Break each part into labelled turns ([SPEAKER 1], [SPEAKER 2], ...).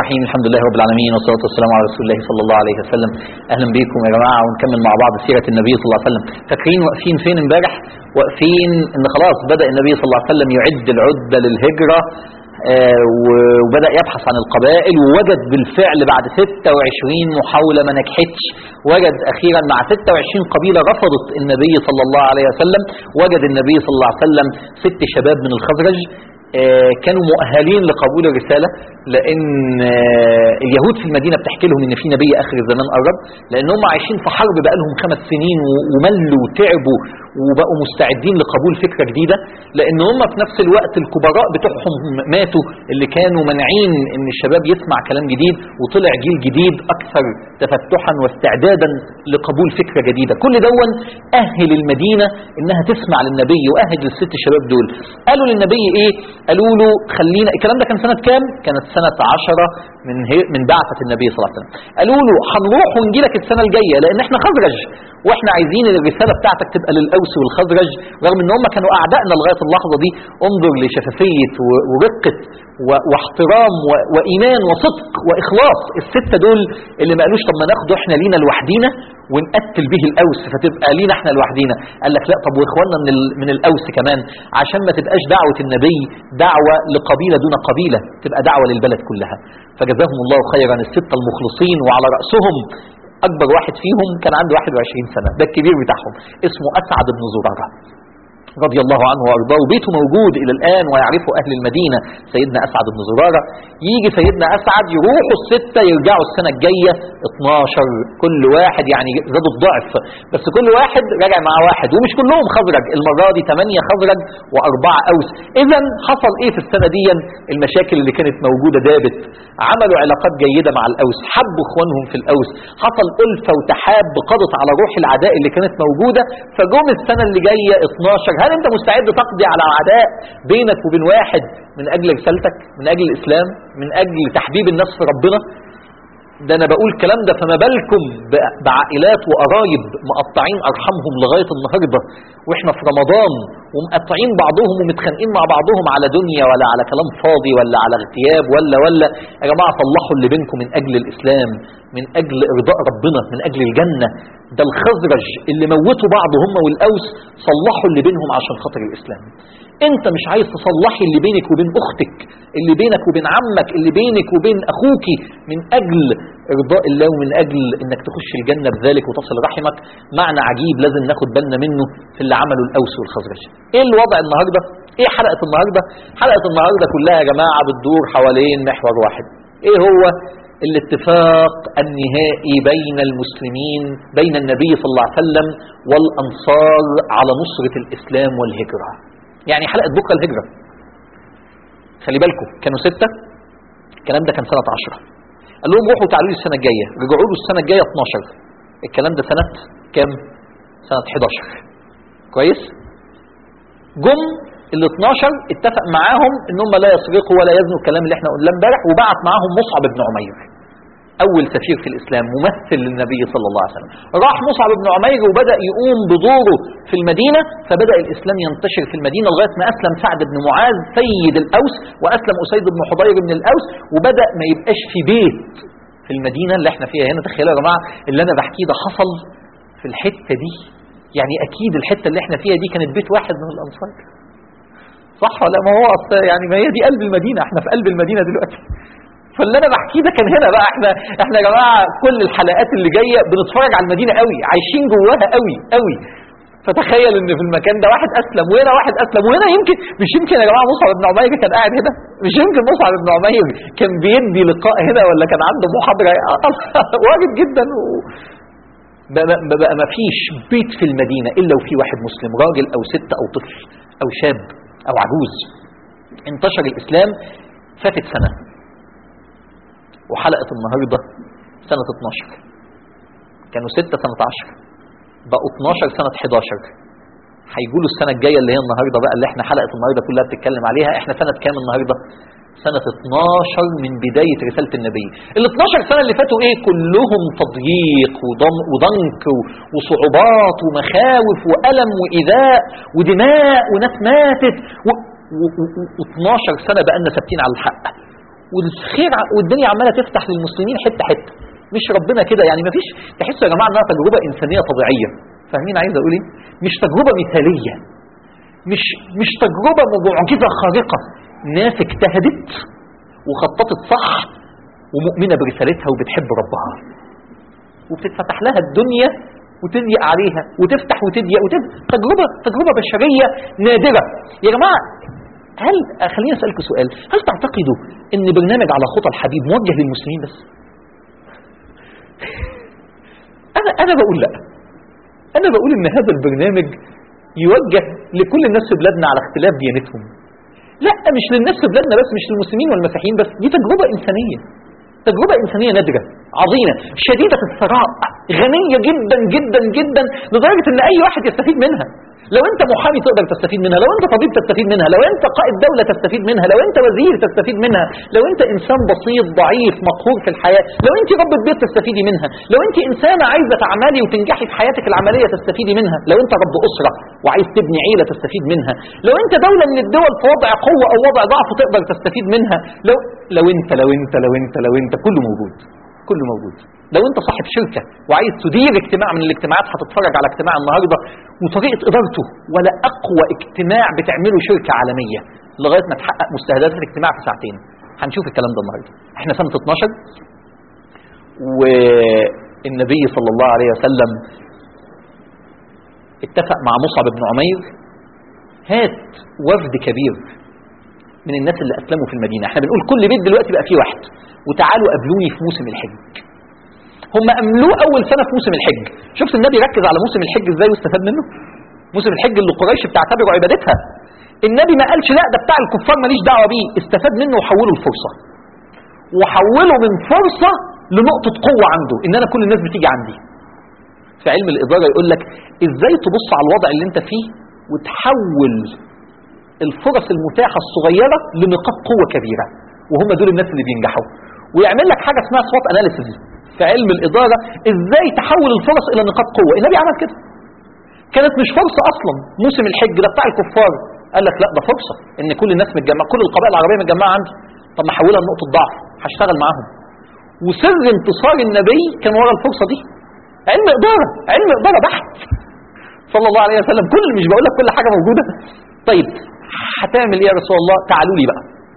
[SPEAKER 1] الرحيم الحمد لله رب العالمين والصلاة والسلام على رسول الله صلى الله عليه وسلم أهلا بكم يا جماعة ونكمل مع بعض سيرة النبي صلى الله عليه وسلم فاكرين واقفين فين امبارح واقفين ان خلاص بدأ النبي صلى الله عليه وسلم يعد العدة للهجرة آه، وبدأ يبحث عن القبائل ووجد بالفعل بعد 26 محاولة ما نجحتش وجد أخيرا مع 26 قبيلة رفضت النبي صلى الله عليه وسلم وجد النبي صلى الله عليه وسلم ست شباب من الخزرج آه، كانوا مؤهلين لقبول الرسالة لأن آه، اليهود في المدينة بتحكي لهم إن في نبي آخر الزمان قرب لأن هم عايشين في حرب بقالهم خمس سنين و- وملوا وتعبوا وبقوا مستعدين لقبول فكرة جديدة لأن هم في نفس الوقت الكبراء بتوعهم ماتوا اللي كانوا منعين إن الشباب يسمع كلام جديد وطلع جيل جديد أكثر تفتحا واستعدادا لقبول فكرة جديدة كل دون أهل المدينة إنها تسمع للنبي وأهل الست شباب دول قالوا للنبي إيه قالوا له خلينا الكلام ده كان سنة كام كانت سنة عشرة من هي من بعثة النبي صلى الله عليه وسلم قالوا له هنروح ونجي لك السنة الجاية لأن احنا خزرج واحنا عايزين الرسالة بتاعتك تبقى للأوس والخزرج رغم ان هم كانوا أعدائنا لغاية اللحظة دي انظر لشفافية و- ورقة و- واحترام و- وإيمان وصدق وإخلاص الستة دول اللي ما قالوش طب ما ناخده احنا لينا لوحدينا ونقتل به الأوس فتبقى لينا احنا لوحدينا قال لك لا طب واخواننا من ال- من الأوس كمان عشان ما تبقاش دعوة النبي دعوة لقبيلة دون قبيلة تبقى دعوة للبلد كلها فجزاهم الله خيرا الستة المخلصين وعلى رأسهم أكبر واحد فيهم كان عنده 21 سنة ده الكبير بتاعهم اسمه أسعد بن زرارة رضي الله عنه وارضاه وبيته موجود الى الان ويعرفه اهل المدينه سيدنا اسعد بن زراره يجي سيدنا اسعد يروحوا السته يرجعوا السنه الجايه 12 كل واحد يعني زادوا الضعف بس كل واحد راجع مع واحد ومش كلهم خزرج المره دي 8 خزرج واربعه اوس اذا حصل ايه في السنه دي المشاكل اللي كانت موجوده دابت عملوا علاقات جيده مع الاوس حبوا اخوانهم في الاوس حصل الفه وتحاب قضت على روح العداء اللي كانت موجوده فجم السنه اللي جايه 12 هل انت مستعد تقضي على عداء بينك وبين واحد من اجل رسالتك من اجل الاسلام من اجل تحبيب الناس في ربنا ده انا بقول الكلام ده فما بالكم ب- بعائلات وقرايب مقطعين ارحامهم لغايه النهارده واحنا في رمضان ومقطعين بعضهم ومتخانقين مع بعضهم على دنيا ولا على كلام فاضي ولا على اغتياب ولا ولا يا جماعه صلحوا اللي بينكم من اجل الاسلام من اجل ارضاء ربنا من اجل الجنه ده الخزرج اللي موتوا بعض هم والاوس صلحوا اللي بينهم عشان خاطر الاسلام انت مش عايز تصلحي اللي بينك وبين اختك اللي بينك وبين عمك اللي بينك وبين اخوك من اجل ارضاء الله ومن اجل انك تخش الجنه بذلك وتصل رحمك معنى عجيب لازم ناخد بالنا منه في اللي عمله الاوس والخزرج ايه الوضع النهارده ايه حلقه النهارده حلقه النهارده كلها يا جماعه بتدور حوالين محور واحد ايه هو الاتفاق النهائي بين المسلمين بين النبي صلى الله عليه وسلم والانصار على نصره الاسلام والهجره يعني حلقه بكره الهجره خلي بالكم كانوا ستة الكلام ده كان سنة عشرة قال لهم روحوا تعالوا لي السنة الجاية رجعوا له السنة الجاية 12 الكلام ده سنة كام؟ سنة 11 كويس؟ جم ال 12 اتفق معاهم ان هم لا يسرقوا ولا يزنوا الكلام اللي احنا قلناه امبارح وبعت معاهم مصعب بن عمير اول سفير في الاسلام ممثل للنبي صلى الله عليه وسلم راح مصعب بن عمير وبدا يقوم بدوره في المدينه فبدا الاسلام ينتشر في المدينه لغايه ما اسلم سعد بن معاذ سيد الاوس واسلم اسيد بن حضير من الاوس وبدا ما يبقاش في بيت في المدينه اللي احنا فيها هنا تخيلوا يا جماعه اللي انا بحكيه ده حصل في الحته دي يعني اكيد الحته اللي احنا فيها دي كانت بيت واحد من الانصار صح ولا ما هو أصل يعني ما هي دي قلب المدينه احنا في قلب المدينه دلوقتي فاللي انا بحكيه ده كان هنا بقى احنا احنا يا جماعه كل الحلقات اللي جايه بنتفرج على المدينه قوي عايشين جواها قوي قوي فتخيل ان في المكان ده واحد اسلم وهنا واحد اسلم وهنا يمكن مش يمكن يا جماعه مصعب بن عمير كان قاعد هنا مش يمكن مصعب بن عمير كان بيدي لقاء هنا ولا كان عنده محاضره وارد جدا و... بقى, بقى, بقى ما فيش بيت في المدينه الا وفي واحد مسلم راجل او ست او طفل او شاب او عجوز انتشر الاسلام فاتت سنه وحلقة النهاردة سنة 12 كانوا 6 سنة 10 بقوا 12 سنة 11 هيقولوا السنة الجاية اللي هي النهاردة بقى اللي احنا حلقة النهاردة كلها بتتكلم عليها احنا سنة كام النهاردة سنة 12 من بداية رسالة النبي ال 12 سنة اللي فاتوا ايه كلهم تضييق وضم- وضنك و- وصعوبات ومخاوف وألم وإيذاء ودماء وناس ماتت و... و... و... و... 12 سنة بقالنا ثابتين على الحق والخير ع- والدنيا عماله تفتح للمسلمين حته حته مش ربنا كده يعني مفيش تحسوا يا جماعه انها تجربه انسانيه طبيعيه فاهمين عايز اقول ايه مش تجربه مثاليه مش مش تجربه معجزه خارقه ناس اجتهدت وخططت صح ومؤمنه برسالتها وبتحب ربها وبتتفتح لها الدنيا وتضيق عليها وتفتح وتضيق وتضيق تجربة تجربة بشرية نادرة يا جماعة هل خليني أسألكم سؤال هل تعتقدوا أن برنامج على خطى الحبيب موجه للمسلمين بس أنا أنا بقول لا أنا بقول أن هذا البرنامج يوجه لكل الناس في بلادنا على اختلاف ديانتهم لا مش للناس في بلادنا بس مش للمسلمين والمسيحيين بس دي تجربة إنسانية تجربة إنسانية نادرة عظيمة شديدة الثراء غنية جدا جدا جدا لدرجة أن أي واحد يستفيد منها لو أنت محامي تقدر تستفيد منها لو أنت طبيب تستفيد منها لو أنت قائد دولة تستفيد منها لو أنت وزير تستفيد منها لو أنت إنسان بسيط ضعيف مقهور في الحياة لو أنت ربة بيت تستفيدي منها لو أنت إنسانة عايزة تعملي وتنجحي في حياتك العملية تستفيدي منها لو أنت رب أسرة وعايز تبني عيلة تستفيد منها لو أنت دولة من الدول في وضع قوة أو وضع ضعف تقدر تستفيد منها لو لو أنت لو أنت لو أنت لو أنت كله موجود كله موجود لو انت صاحب شركه وعايز تدير اجتماع من الاجتماعات هتتفرج على اجتماع النهارده وطريقه ادارته ولا اقوى اجتماع بتعمله شركه عالميه لغايه ما تحقق مستهدفات الاجتماع في ساعتين هنشوف الكلام ده النهارده احنا سنه 12 والنبي صلى الله عليه وسلم اتفق مع مصعب بن عمير هات وفد كبير من الناس اللي اسلموا في المدينه احنا بنقول كل بيت دلوقتي بقى فيه واحد وتعالوا قابلوني في موسم الحج هم املوه اول سنه في موسم الحج شفت النبي ركز على موسم الحج ازاي واستفاد منه موسم الحج اللي قريش بتعتبره عبادتها النبي ما قالش لا ده بتاع الكفار ماليش دعوه بيه استفاد منه وحوله لفرصه وحوله من فرصه لنقطه قوه عنده ان انا كل الناس بتيجي عندي في علم الاداره يقول لك ازاي تبص على الوضع اللي انت فيه وتحول الفرص المتاحه الصغيره لنقاط قوه كبيره وهم دول الناس اللي بينجحوا ويعمل لك حاجه اسمها سوات اناليسيز في علم الاداره ازاي تحول الفرص الى نقاط قوه النبي عمل كده كانت مش فرصه اصلا موسم الحج ده بتاع الكفار قال لك لا ده فرصه ان كل الناس متجمعه كل القبائل العربيه متجمعه عندي طب ما احولها لنقطه ضعف هشتغل معاهم وسر انتصار النبي كان ورا الفرصه دي علم اداره علم اداره بحت صلى الله عليه وسلم كل مش بقول لك كل حاجه موجوده طيب هتعمل ايه يا رسول الله تعالوا لي بقى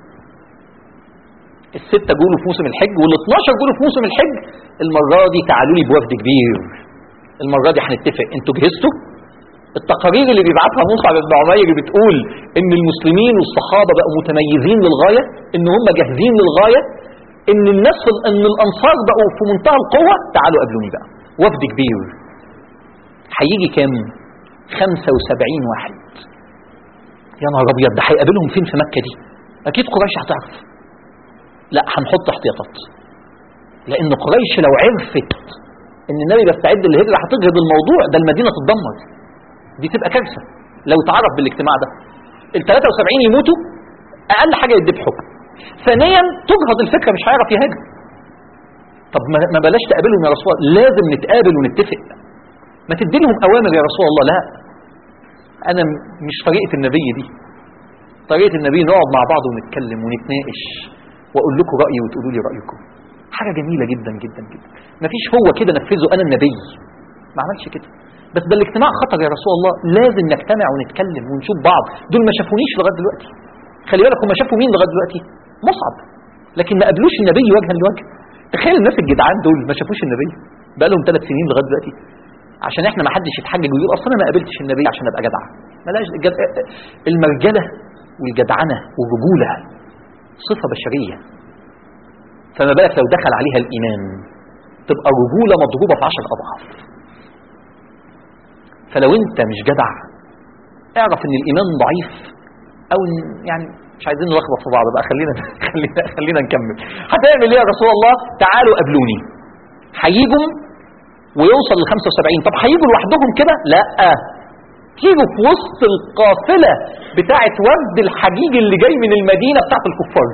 [SPEAKER 1] الستة جولوا في موسم الحج وال12 جولوا في موسم الحج المرة دي تعالوا لي بوفد كبير المرة دي هنتفق انتوا جهزتوا التقارير اللي بيبعتها مصعب بن عمير بتقول ان المسلمين والصحابة بقوا متميزين للغاية ان هم جاهزين للغاية ان الناس في ان الانصار بقوا في منتهى القوة تعالوا قابلوني بقى وفد كبير هيجي كام 75 واحد يا نهار ابيض ده هيقابلهم فين في مكة دي اكيد قريش هتعرف لا هنحط احتياطات لان قريش لو عرفت ان النبي بيستعد للهجره هتجهض الموضوع ده المدينه تتدمر دي تبقى كارثه لو تعرف بالاجتماع ده ال 73 يموتوا اقل حاجه يذبحوا ثانيا تجهض الفكره مش هيعرف يهاجم طب ما ما بلاش تقابلهم يا رسول الله لازم نتقابل ونتفق ما تدي لهم اوامر يا رسول الله لا انا م- مش طريقه النبي دي طريقه النبي نقعد مع بعض ونتكلم ونتناقش واقول لكم رايي وتقولوا لي رايكم حاجه جميله جدا جدا جدا مفيش هو كده نفذه انا النبي ما عملش كده بس ده الاجتماع خطر يا رسول الله لازم نجتمع ونتكلم ونشوف بعض دول ما شافونيش لغايه دلوقتي خلي بالك هم شافوا مين لغايه دلوقتي مصعب لكن ما قابلوش النبي وجها لوجه تخيل الناس الجدعان دول ما شافوش النبي بقى لهم ثلاث سنين لغايه دلوقتي عشان احنا ما حدش يتحجج ويقول اصلا انا ما قابلتش النبي عشان ابقى جدع ملاش الجد... المرجله والجدعنه والرجوله صفه بشريه فما بالك لو دخل عليها الايمان تبقى رجوله مضروبه في عشر اضعاف فلو انت مش جدع اعرف ان الايمان ضعيف او إن يعني مش عايزين نلخبط في بعض بقى خلينا خلينا خلينا نكمل هتعمل ايه يا رسول الله تعالوا قابلوني هيجوا ويوصل ل 75 طب هيجوا لوحدهم كده لا تيجوا في وسط القافله بتاعه وفد الحجيج اللي جاي من المدينه بتاعه الكفار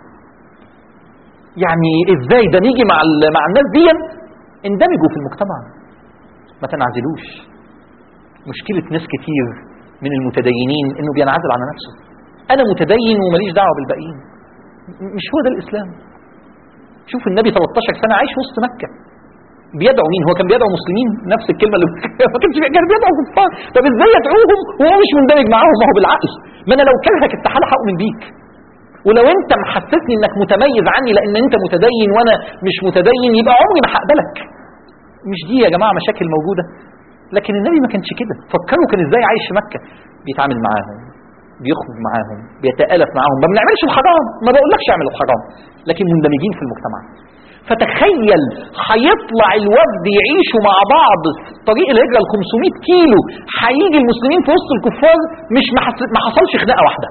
[SPEAKER 1] يعني ازاي ده نيجي مع ال- مع الناس دي اندمجوا في المجتمع ما تنعزلوش مشكله ناس كتير من المتدينين انه بينعزل عن نفسه انا متدين وماليش دعوه بالباقيين م- مش هو ده الاسلام شوف النبي 13 سنه عايش وسط مكه بيدعو مين هو كان بيدعو مسلمين نفس الكلمه اللي ما كانش كان بيدعو كفار طب ازاي يدعوهم وهو مش مندمج معاهم ما هو بالعقل ما انا لو كرهك استحاله هؤمن بيك ولو انت محسسني انك متميز عني لان انت متدين وانا مش متدين يبقى عمري ما هقبلك مش دي يا جماعه مشاكل موجوده لكن النبي ما كانش كده فكروا كان ازاي عايش في مكه بيتعامل معاهم بيخرج معاهم بيتالف معاهم ما بنعملش الحرام ما بقولكش اعمل الحرام لكن مندمجين في المجتمع فتخيل هيطلع الوفد يعيشوا مع بعض في طريق الهجره ال 500 كيلو هيجي المسلمين في وسط الكفار مش ما حص- ما حصلش خناقه واحده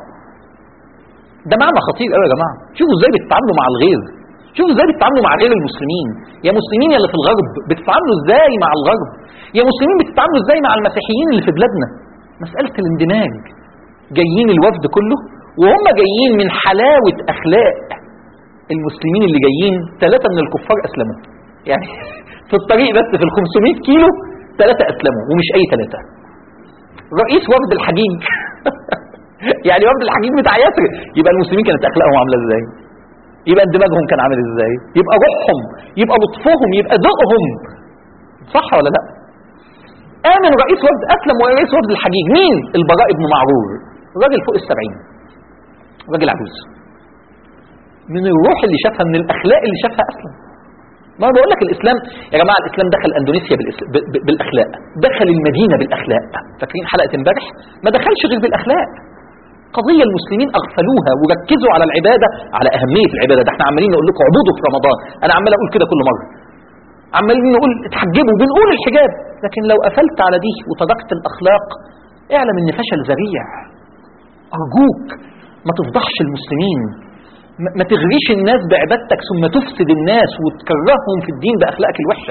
[SPEAKER 1] ده معنى خطير قوي يا جماعه شوفوا ازاي بتتعاملوا مع الغير شوفوا ازاي بتتعاملوا مع غير المسلمين يا مسلمين يا اللي في الغرب بتتعاملوا ازاي مع الغرب يا مسلمين بتتعاملوا ازاي مع المسيحيين اللي في بلادنا مساله الاندماج جايين الوفد كله وهم جايين من حلاوه اخلاق المسلمين اللي جايين ثلاثه من الكفار اسلموا يعني في الطريق بس في ال 500 كيلو ثلاثه اسلموا ومش اي ثلاثه رئيس وفد الحجيج يعني وفد الحجيج بتاع يثرب يبقى المسلمين كانت اخلاقهم عامله ازاي يبقى اندماجهم كان عامل ازاي يبقى روحهم يبقى لطفهم يبقى ذوقهم صح ولا لا امن رئيس وفد اسلم ورئيس وفد الحجيج مين البراء بن معرور راجل فوق السبعين راجل عجوز من الروح اللي شافها من الاخلاق اللي شافها اسلم ما أنا بقول لك الاسلام يا جماعه الاسلام دخل اندونيسيا بالإس- ب- ب- بالاخلاق دخل المدينه بالاخلاق فاكرين حلقه امبارح ما دخلش غير بالاخلاق قضيه المسلمين اغفلوها وركزوا على العباده على اهميه العباده ده احنا عمالين نقول لكم اعبدوا في رمضان انا عمال اقول كده كل مره عمالين نقول اتحجبوا بنقول الحجاب لكن لو قفلت على دي وتركت الاخلاق اعلم ان فشل ذريع ارجوك ما تفضحش المسلمين ما ما تغريش الناس بعبادتك ثم تفسد الناس وتكرههم في الدين باخلاقك الوحشه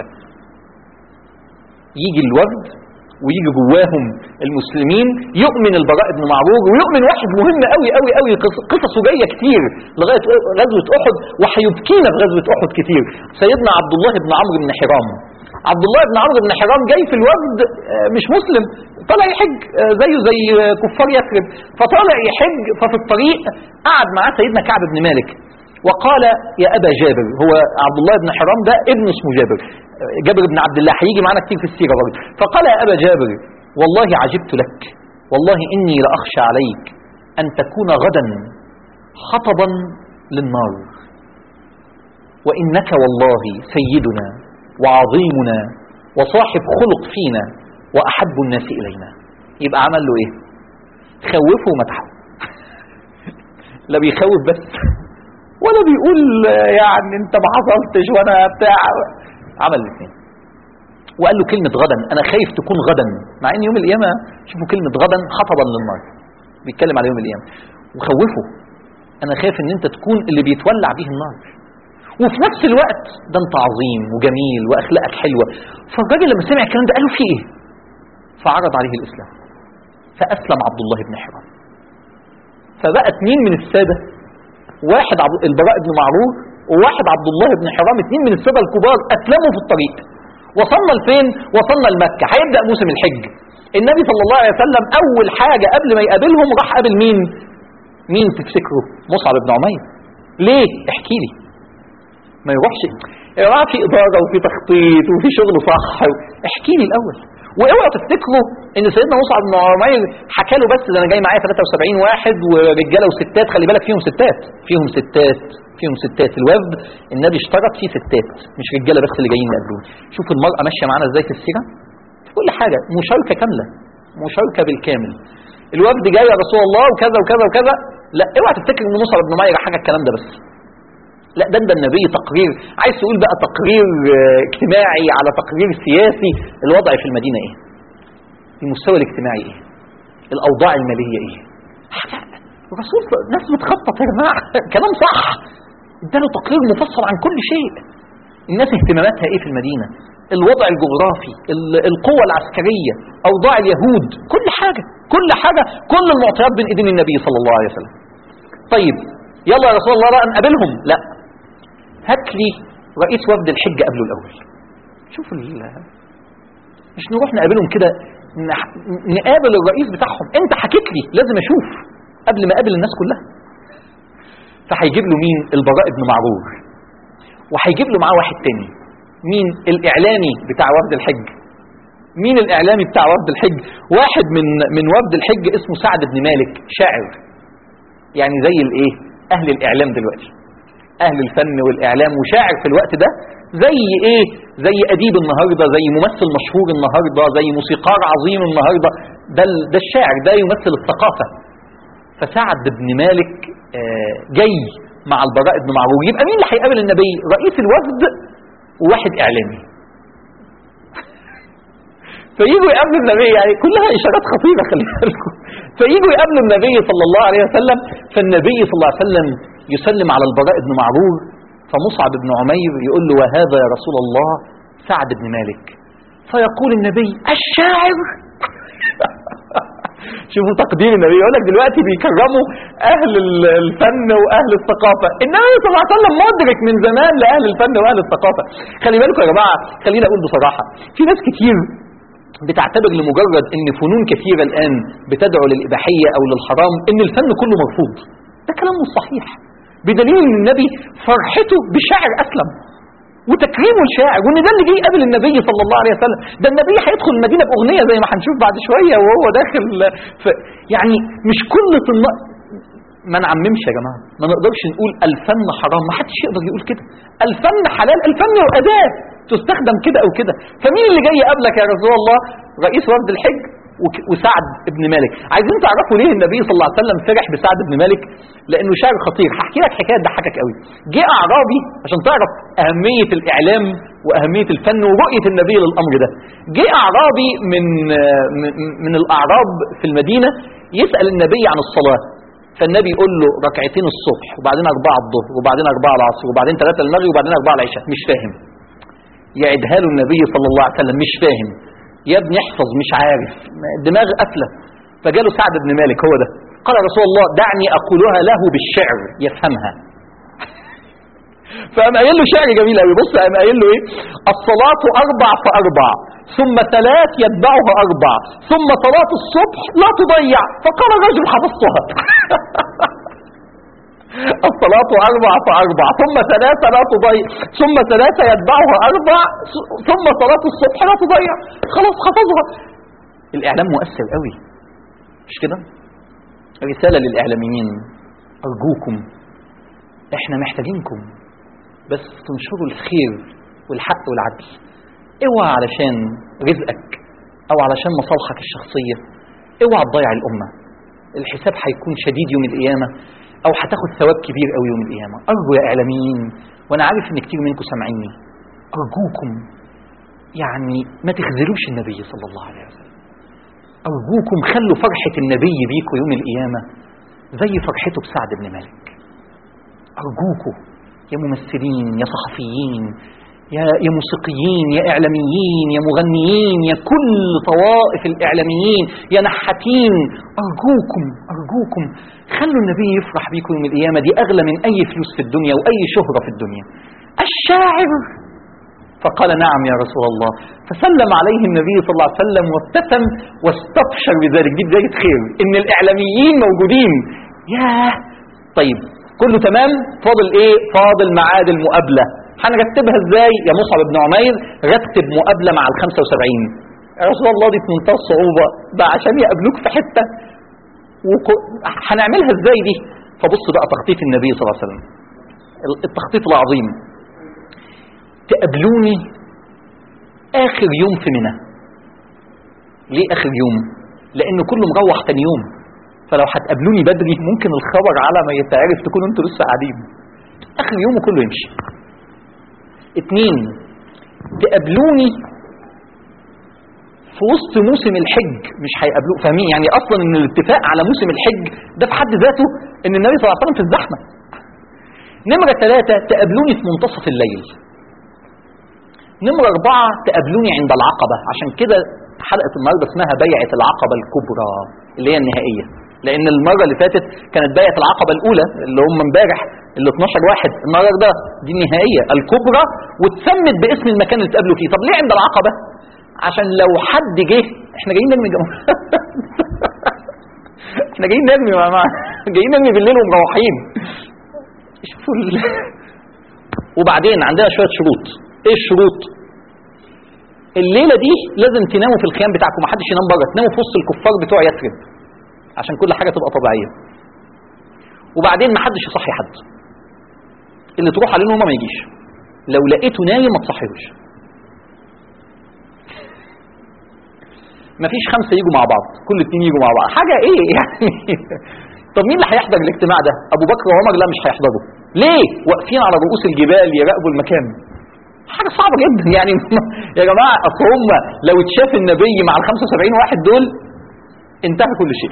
[SPEAKER 1] يجي الوفد ويجي جواهم المسلمين يؤمن البراء بن معرور ويؤمن واحد مهم قوي قوي قوي قص- قصصه جايه كتير لغايه غزوه احد وهيبكينا في غزوه احد كتير سيدنا عبد الله بن عمرو بن حرام عبد الله بن عمرو بن حرام جاي في الوفد آه، مش مسلم طالع يحج آه، زيه زي آه، كفار يثرب فطالع يحج ففي الطريق قعد معاه سيدنا كعب بن مالك وقال يا ابا جابر هو عبد الله بن حرام ده ابن اسمه جابر آه، جابر بن عبد الله هيجي معانا كتير في السيره برضه فقال يا ابا جابر والله عجبت لك والله اني لاخشى عليك ان تكون غدا حطبا للنار وانك والله سيدنا وعظيمنا وصاحب خلق فينا واحب الناس الينا يبقى عمل له ايه خوفه ومدحه لا بيخوف بس ولا بيقول آه، يعني انت ما حصلتش وانا بتاع عمل الاثنين وقال له كلمة غدا أنا خايف تكون غدا مع إن يوم القيامة شوفوا كلمة غدا حطبا للنار بيتكلم على يوم القيامة وخوفه أنا خايف إن أنت تكون اللي بيتولع به النار وفي نفس الوقت ده أنت عظيم وجميل وأخلاقك حلوة فالراجل لما سمع الكلام ده قال له في إيه؟ فعرض عليه الإسلام فأسلم عبد الله بن حرام فبقى اتنين من السادة واحد عبد البراء بن معرور وواحد عبد الله بن حرام اتنين من السادة الكبار أسلموا في الطريق وصلنا لفين؟ وصلنا لمكة هيبدأ موسم الحج النبي صلى الله عليه وسلم أول حاجة قبل ما يقابلهم راح قابل مين؟ مين تفتكروا؟ مصعب بن عمير ليه؟ احكي لي ما يروحش يا جماعه في اداره وفي تخطيط وفي شغل صح احكي لي الاول واوعوا تفتكروا ان سيدنا مصعب بن عمير حكى له بس ده انا جاي معايا 73 واحد ورجاله وستات خلي بالك فيهم ستات فيهم ستات فيهم ستات الوفد النبي اشترط فيه ستات مش رجاله بس اللي جايين يقابلون شوف المراه ماشيه معانا ازاي في السيره في كل حاجه مشاركه كامله مشاركه بالكامل الوفد جاي يا رسول الله وكذا وكذا وكذا لا اوعى تفتكر ان مصعب بن عمير حاجه الكلام ده بس لا ده ده النبي تقرير عايز تقول بقى تقرير آه، اجتماعي على تقرير سياسي الوضع في المدينه ايه المستوى الاجتماعي ايه الاوضاع الماليه ايه حاجة- الرسول ناس بتخطط يا جماعه كلام صح اداله تقرير مفصل عن كل شيء الناس اهتماماتها ايه في المدينه الوضع الجغرافي ال- القوة العسكرية أوضاع اليهود كل حاجة كل حاجة كل المعطيات بين إيدين النبي صلى الله عليه وسلم طيب يلا يا رسول الله بقى نقابلهم لا هات لي رئيس وفد الحج قبله الاول شوف ال... مش نروح نقابلهم كده نح- نقابل الرئيس بتاعهم انت حكيت لي لازم اشوف قبل ما اقابل الناس كلها فهيجيب له مين البراء بن معرور وهيجيب له معاه واحد تاني مين الاعلامي بتاع وفد الحج مين الاعلامي بتاع وفد الحج واحد من من وفد الحج اسمه سعد بن مالك شاعر يعني زي الايه اهل الاعلام دلوقتي اهل الفن والاعلام وشاعر في الوقت ده زي ايه زي اديب النهارده زي ممثل مشهور النهارده زي موسيقار عظيم النهارده ده ال- ده الشاعر ده يمثل الثقافه فسعد بن مالك آه، جاي مع البراء بن معرور يبقى مين اللي هيقابل النبي رئيس الوفد وواحد اعلامي فييجوا يقابلوا النبي يعني كلها اشارات خطيره خلي بالكم فييجوا يقابلوا النبي صلى الله عليه وسلم فالنبي صلى الله عليه وسلم يسلم على البراء بن معرور فمصعب بن عمير يقول له وهذا يا رسول الله سعد بن مالك فيقول النبي الشاعر شوفوا تقدير النبي يقول لك دلوقتي بيكرموا اهل ال- الفن واهل الثقافه النبي صلى الله عليه وسلم مدرك من زمان لاهل الفن واهل الثقافه خلي بالكم يا جماعه خليني اقول بصراحه في ناس كتير بتعتبر لمجرد ان فنون كثيره الان بتدعو للاباحيه او للحرام ان الفن كله مرفوض ده كلام مش صحيح بدليل ان النبي فرحته بشاعر اسلم وتكريمه الشاعر وان ده اللي جه يقابل النبي صلى الله عليه وسلم ده النبي هيدخل المدينه باغنيه زي ما هنشوف بعد شويه وهو داخل ف يعني مش كل طنا ما نعممش يا جماعه ما نقدرش نقول الفن حرام ما حدش يقدر يقول كده الفن حلال الفن اداه تستخدم كده او كده فمين اللي جاي يقابلك يا رسول الله رئيس وفد الحج وك- وسعد بن مالك عايزين تعرفوا ليه النبي صلى الله عليه وسلم فرح بسعد بن مالك لانه شاعر خطير هحكي لك حكايه تضحكك قوي جه اعرابي عشان تعرف اهميه الاعلام واهميه الفن ورؤيه النبي للامر ده جه اعرابي من من, من الاعراب في المدينه يسال النبي عن الصلاه فالنبي يقول له ركعتين الصبح وبعدين اربعه الظهر وبعدين اربعه العصر وبعدين ثلاثه المغرب وبعدين اربعه العشاء مش فاهم يعدها له النبي صلى الله عليه وسلم مش فاهم يا ابني احفظ مش عارف دماغ قافله فجاله سعد بن مالك هو ده قال يا رسول الله دعني اقولها له بالشعر يفهمها فقام قايل له شعر جميل قوي بص قام قايل له ايه الصلاه اربع فاربع ثم ثلاث يتبعها اربع ثم صلاه الصبح لا تضيع فقال الرجل حفظتها الصلاة أربع فأربع ثم ثلاثة لا تضيع ثم ثلاثة يتبعها أربع ثم صلاة الصبح لا تضيع خلاص حفظها الإعلام مؤثر قوي مش كده رسالة للإعلاميين أرجوكم إحنا محتاجينكم بس تنشروا الخير والحق والعدل اوعى علشان رزقك او علشان مصالحك الشخصية اوعى تضيع الأمة الحساب هيكون شديد يوم القيامة او هتاخد ثواب كبير قوي يوم القيامة ارجو يا اعلاميين وانا عارف ان كتير منكم سامعيني ارجوكم يعني ما تخذلوش النبي صلى الله عليه وسلم ارجوكم خلوا فرحة النبي بيكم يوم القيامة زي فرحته بسعد بن مالك ارجوكم يا ممثلين يا صحفيين يا يا موسيقيين يا اعلاميين يا مغنيين يا كل طوائف الاعلاميين يا نحاتين ارجوكم ارجوكم خلوا النبي يفرح بيكم يوم القيامه دي اغلى من اي فلوس في الدنيا واي شهره في الدنيا الشاعر فقال نعم يا رسول الله فسلم عليه النبي صلى الله عليه وسلم وابتسم واستبشر بذلك دي بدايه خير ان الاعلاميين موجودين ياه طيب كله تمام فاضل ايه فاضل ميعاد المقابله هنرتبها ازاي يا مصعب بن عمير رتب مقابله مع ال 75 يا رسول الله دي في منتهى الصعوبه ده عشان يقابلوك في حته وك... هنعملها ازاي دي فبص بقى تخطيط النبي صلى الله عليه وسلم التخطيط العظيم تقابلوني اخر يوم في منى ليه اخر يوم لان كله مروح تاني يوم فلو هتقابلوني بدري ممكن الخبر على ما يتعرف تكونوا انتوا لسه قاعدين اخر يوم وكله يمشي اتنين تقابلوني في وسط موسم الحج مش هيقابلوه فاهمين يعني اصلا ان الاتفاق على موسم الحج ده في حد ذاته ان النبي صلى الله عليه وسلم في الزحمه نمرة ثلاثة تقابلوني في منتصف الليل نمرة أربعة تقابلوني عند العقبة عشان كده حلقة النهاردة اسمها بيعة العقبة الكبرى اللي هي النهائية لأن المرة اللي فاتت كانت بيعة العقبة الأولى اللي هم امبارح ال 12 واحد النهارده دي النهائية الكبرى واتسمت باسم المكان اللي اتقابلوا فيه طب ليه عند العقبة؟ عشان لو حد جه احنا جايين نرمي جمهور احنا جايين نرمي يا جماعه جايين نرمي بالليل ومروحين شوفوا ال... وبعدين عندنا شويه شروط ايه الشروط الليله دي لازم تناموا في الخيام بتاعكم محدش ينام بره تناموا في وسط الكفار بتوع يثرب عشان كل حاجه تبقى طبيعيه وبعدين محدش يصحي حد اللي تروح عليه نومه ما يجيش لو لقيته نايم ما تصحيهوش مفيش خمسه يجوا مع بعض كل اتنين يجوا مع بعض حاجه ايه يعني طب مين اللي هيحضر الاجتماع ده ابو بكر وعمر لا مش هيحضروا ليه واقفين على رؤوس الجبال يراقبوا المكان حاجه صعبه جدا يعني يا جماعه اصل هم لو اتشاف النبي مع ال 75 واحد دول انتهى كل شيء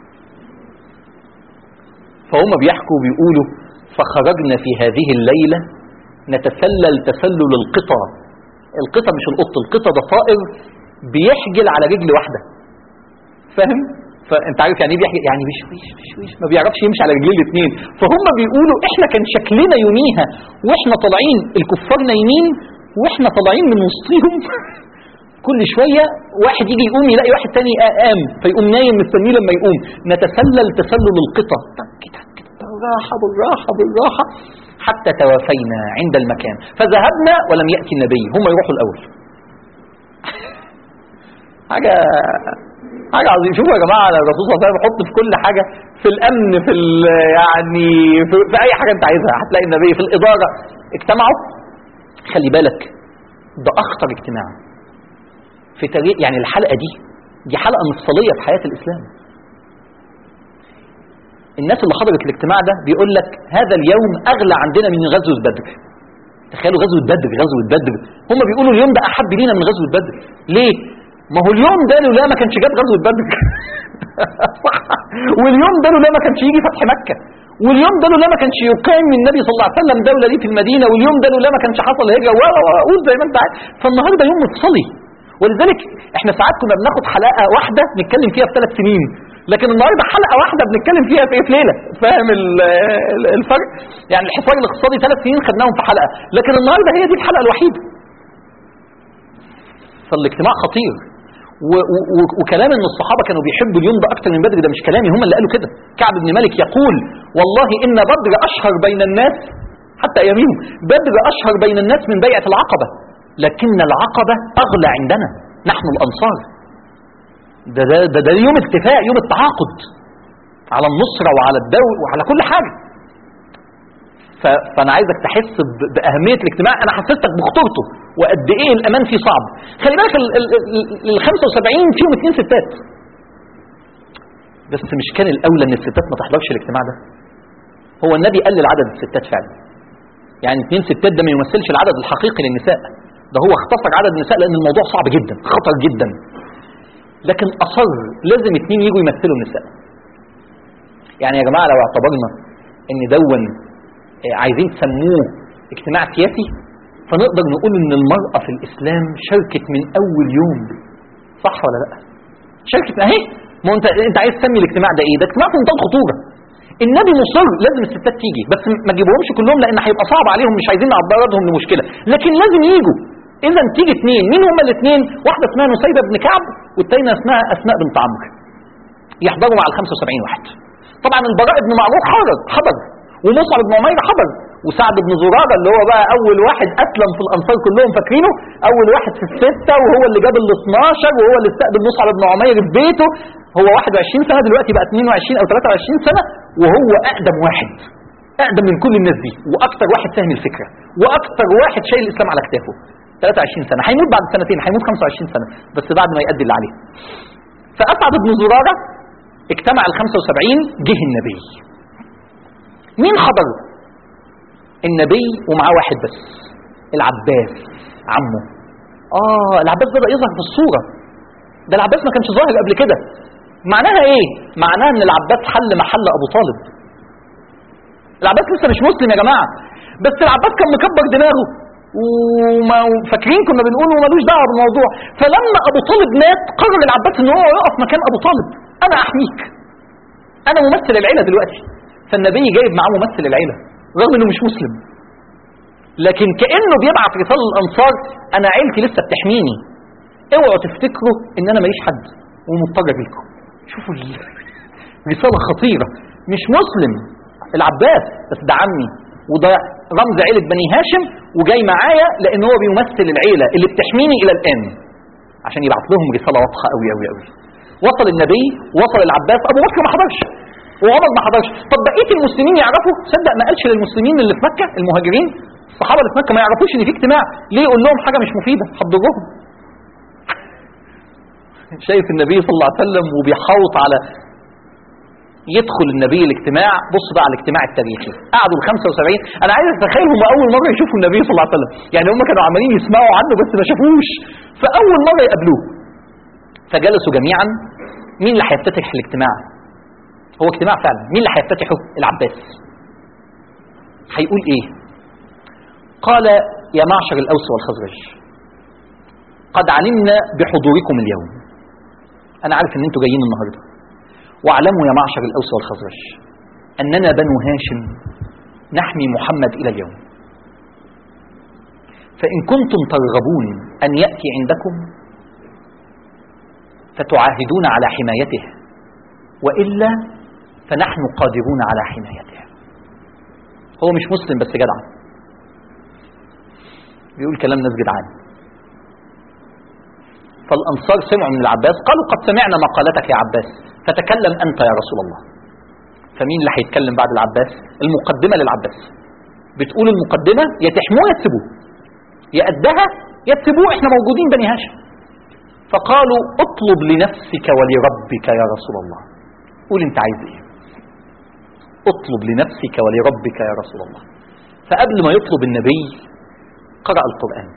[SPEAKER 1] فهم بيحكوا بيقولوا فخرجنا في هذه الليله نتسلل تسلل القطى القطى مش القط القطى ده طائر بيحجل على رجل واحده فاهم فانت عارف يعني ايه بيحجل يعني مش مش مش, مش ما بيعرفش يمشي على رجلين الاثنين فهم بيقولوا احنا كان شكلنا يوميها واحنا طالعين الكفار نايمين واحنا طالعين من وسطهم كل شويه واحد يجي يقوم يلاقي واحد تاني قام فيقوم نايم مستنيه لما يقوم نتسلل تسلل القطى كده كده بالراحه بالراحه بالراحه حتى توافينا عند المكان فذهبنا ولم ياتي النبي هم يروحوا الاول حاجه حاجه عظيمه شوفوا يا جماعه الرسول صلى الله عليه وسلم حط في كل حاجه في الامن في يعني في, في اي حاجه انت عايزها هتلاقي النبي في الاداره اجتمعوا خلي بالك ده اخطر اجتماع في تاريخ يعني الحلقه دي دي حلقه مفصليه في حياه الاسلام الناس اللي حضرت الاجتماع ده بيقول لك هذا اليوم اغلى عندنا من غزوه بدر تخيلوا غزوه بدر غزوه بدر هم بيقولوا اليوم ده احب لينا من غزوه بدر ليه ما هو اليوم ده لولا ما كانش جاب غزوه بدر واليوم ده لولا ما كانش يجي فتح مكه واليوم ده لولا ما كانش يقيم النبي صلى الله عليه وسلم دوله ليه في المدينه واليوم ده لولا ما كانش حصل هجره وقول زي ما انت عارف فالنهارده يوم مفصلي ولذلك احنا ساعات كنا بناخد حلقه واحده نتكلم فيها في ثلاث سنين لكن النهارده حلقه واحده بنتكلم فيها في ايه في ليله فاهم الفرق يعني الحوار الاقتصادي ثلاث سنين خدناهم في حلقه لكن النهارده هي دي الحلقه الوحيده فالاجتماع خطير و و وكلام ان الصحابه كانوا بيحبوا اليوم ده اكتر من بدر ده مش كلامي هم اللي قالوا كده كعب بن مالك يقول والله ان بدر اشهر بين الناس حتى ايامهم بدر اشهر بين الناس من بيعه العقبه لكن العقبه اغلى عندنا نحن الانصار ده ده, ده, ده يوم اتفاق يوم التعاقد على النصره وعلى الدول وعلى كل حاجه فانا عايزك تحس باهميه الاجتماع انا حسستك بخطورته وقد ايه الامان فيه صعب خلي بالك ال 75 فيهم اثنين ستات بس مش كان الاولى ان الستات ما تحضرش الاجتماع ده هو النبي قلل عدد الستات فعلا يعني اثنين ستات ده ما يمثلش العدد الحقيقي للنساء ده هو اختصر عدد النساء لان الموضوع صعب جدا خطر جدا لكن اصر لازم اثنين يجوا يمثلوا النساء يعني يا جماعه لو اعتبرنا ان دون عايزين تسموه اجتماع سياسي فنقدر نقول ان المرأة في الاسلام شاركت من اول يوم صح ولا لا شاركت اهي ما انت انت عايز تسمي الاجتماع ده ايه ده اجتماع في منتهى الخطوره النبي مصر لازم الستات تيجي بس ما تجيبهمش كلهم لان هيبقى صعب عليهم مش عايزين نعرضهم لمشكله لكن لازم يجوا اذا تيجي اثنين مين هما الاثنين واحده اسمها نسيبه بن كعب والثانيه اسمها اسماء بنت عمرو يحضروا مع ال 75 واحد طبعا البراء بن معروف حضر حضر ومصعب بن عمير حضر وسعد بن زرارة اللي هو بقى أول واحد أسلم في الأنصار كلهم فاكرينه أول واحد في الستة وهو اللي جاب ال 12 وهو اللي استقبل مصعب بن عمير في بيته هو 21 سنة دلوقتي بقى 22 أو 23 سنة وهو أقدم واحد أقدم من كل الناس دي وأكثر واحد فاهم الفكرة وأكثر واحد شايل الإسلام على كتافه 23 سنة هيموت بعد سنتين هيموت 25 سنة بس بعد ما يأدي اللي عليه فأسعد بن زرارة اجتمع ال 75 جه النبي مين حضر النبي ومعاه واحد بس العباس عمه اه العباس بدأ يظهر في الصورة ده العباس ما كانش ظاهر قبل كده معناها ايه معناها ان العباس حل محل ابو طالب العباس لسه مش مسلم يا جماعة بس العباس كان مكبر دماغه وما فاكرين كنا بنقول ومالوش دعوه بالموضوع فلما ابو طالب مات قرر العباس ان هو يقف مكان ابو طالب انا احميك انا ممثل العيله دلوقتي فالنبي جايب معاه ممثل العيله رغم انه مش مسلم لكن كانه بيبعت رساله للانصار انا عيلتي لسه بتحميني اوعوا تفتكروا ان انا ماليش حد ومضطر لكم شوفوا رساله خطيره مش مسلم العباس بس ده عمي وده رمز عيلة بني هاشم وجاي معايا لأن هو بيمثل العيلة اللي بتحميني إلى الآن عشان يبعت لهم رسالة واضحة قوي قوي قوي وصل النبي وصل العباس أبو بكر ما حضرش وعمر ما حضرش طب بقية المسلمين يعرفوا صدق ما قالش للمسلمين اللي في مكة المهاجرين الصحابة اللي في مكة ما يعرفوش إن في اجتماع ليه يقول لهم حاجة مش مفيدة حضروهم شايف النبي صلى الله عليه وسلم وبيحوط على يدخل النبي الاجتماع بص بقى على الاجتماع التاريخي قعدوا ال 75 انا عايز اتخيل هم اول مره يشوفوا النبي صلى الله عليه وسلم يعني هم كانوا عمالين يسمعوا عنه بس ما شافوش فاول مره يقابلوه فجلسوا جميعا مين اللي هيفتتح الاجتماع هو اجتماع فعلا مين اللي هيفتتحه العباس هيقول ايه قال يا معشر الاوس والخزرج قد علمنا بحضوركم اليوم انا عارف ان انتوا جايين النهارده واعلموا يا معشر الأوس والخزرج أننا بنو هاشم نحمي محمد إلى اليوم فإن كنتم ترغبون أن يأتي عندكم فتعاهدون على حمايته وإلا فنحن قادرون على حمايته هو مش مسلم بس جدع بيقول كلام ناس جدعان فالأنصار سمعوا من العباس قالوا قد سمعنا مقالتك يا عباس فتكلم أنت يا رسول الله فمين اللي هيتكلم بعد العباس المقدمة للعباس بتقول المقدمة يا تحموه يا تسيبوه يا قدها يا تسيبوه احنا موجودين بني هاشم فقالوا اطلب لنفسك ولربك يا رسول الله قول انت عايز ايه اطلب لنفسك ولربك يا رسول الله فقبل ما يطلب النبي قرأ القرآن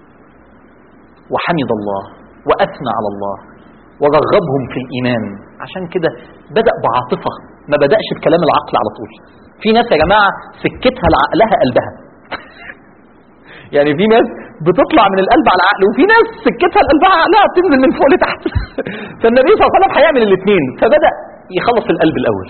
[SPEAKER 1] وحمد الله وأثنى على الله ورغبهم في الإيمان عشان كده بدأ بعاطفة ما بدأش بكلام العقل على طول في ناس يا جماعة سكتها لعقلها قلبها يعني في ناس بتطلع من القلب على العقل وفي ناس سكتها لقلبها عقلها بتنزل من فوق لتحت فالنبي صلى الله عليه وسلم هيعمل الاثنين فبدأ يخلص القلب الأول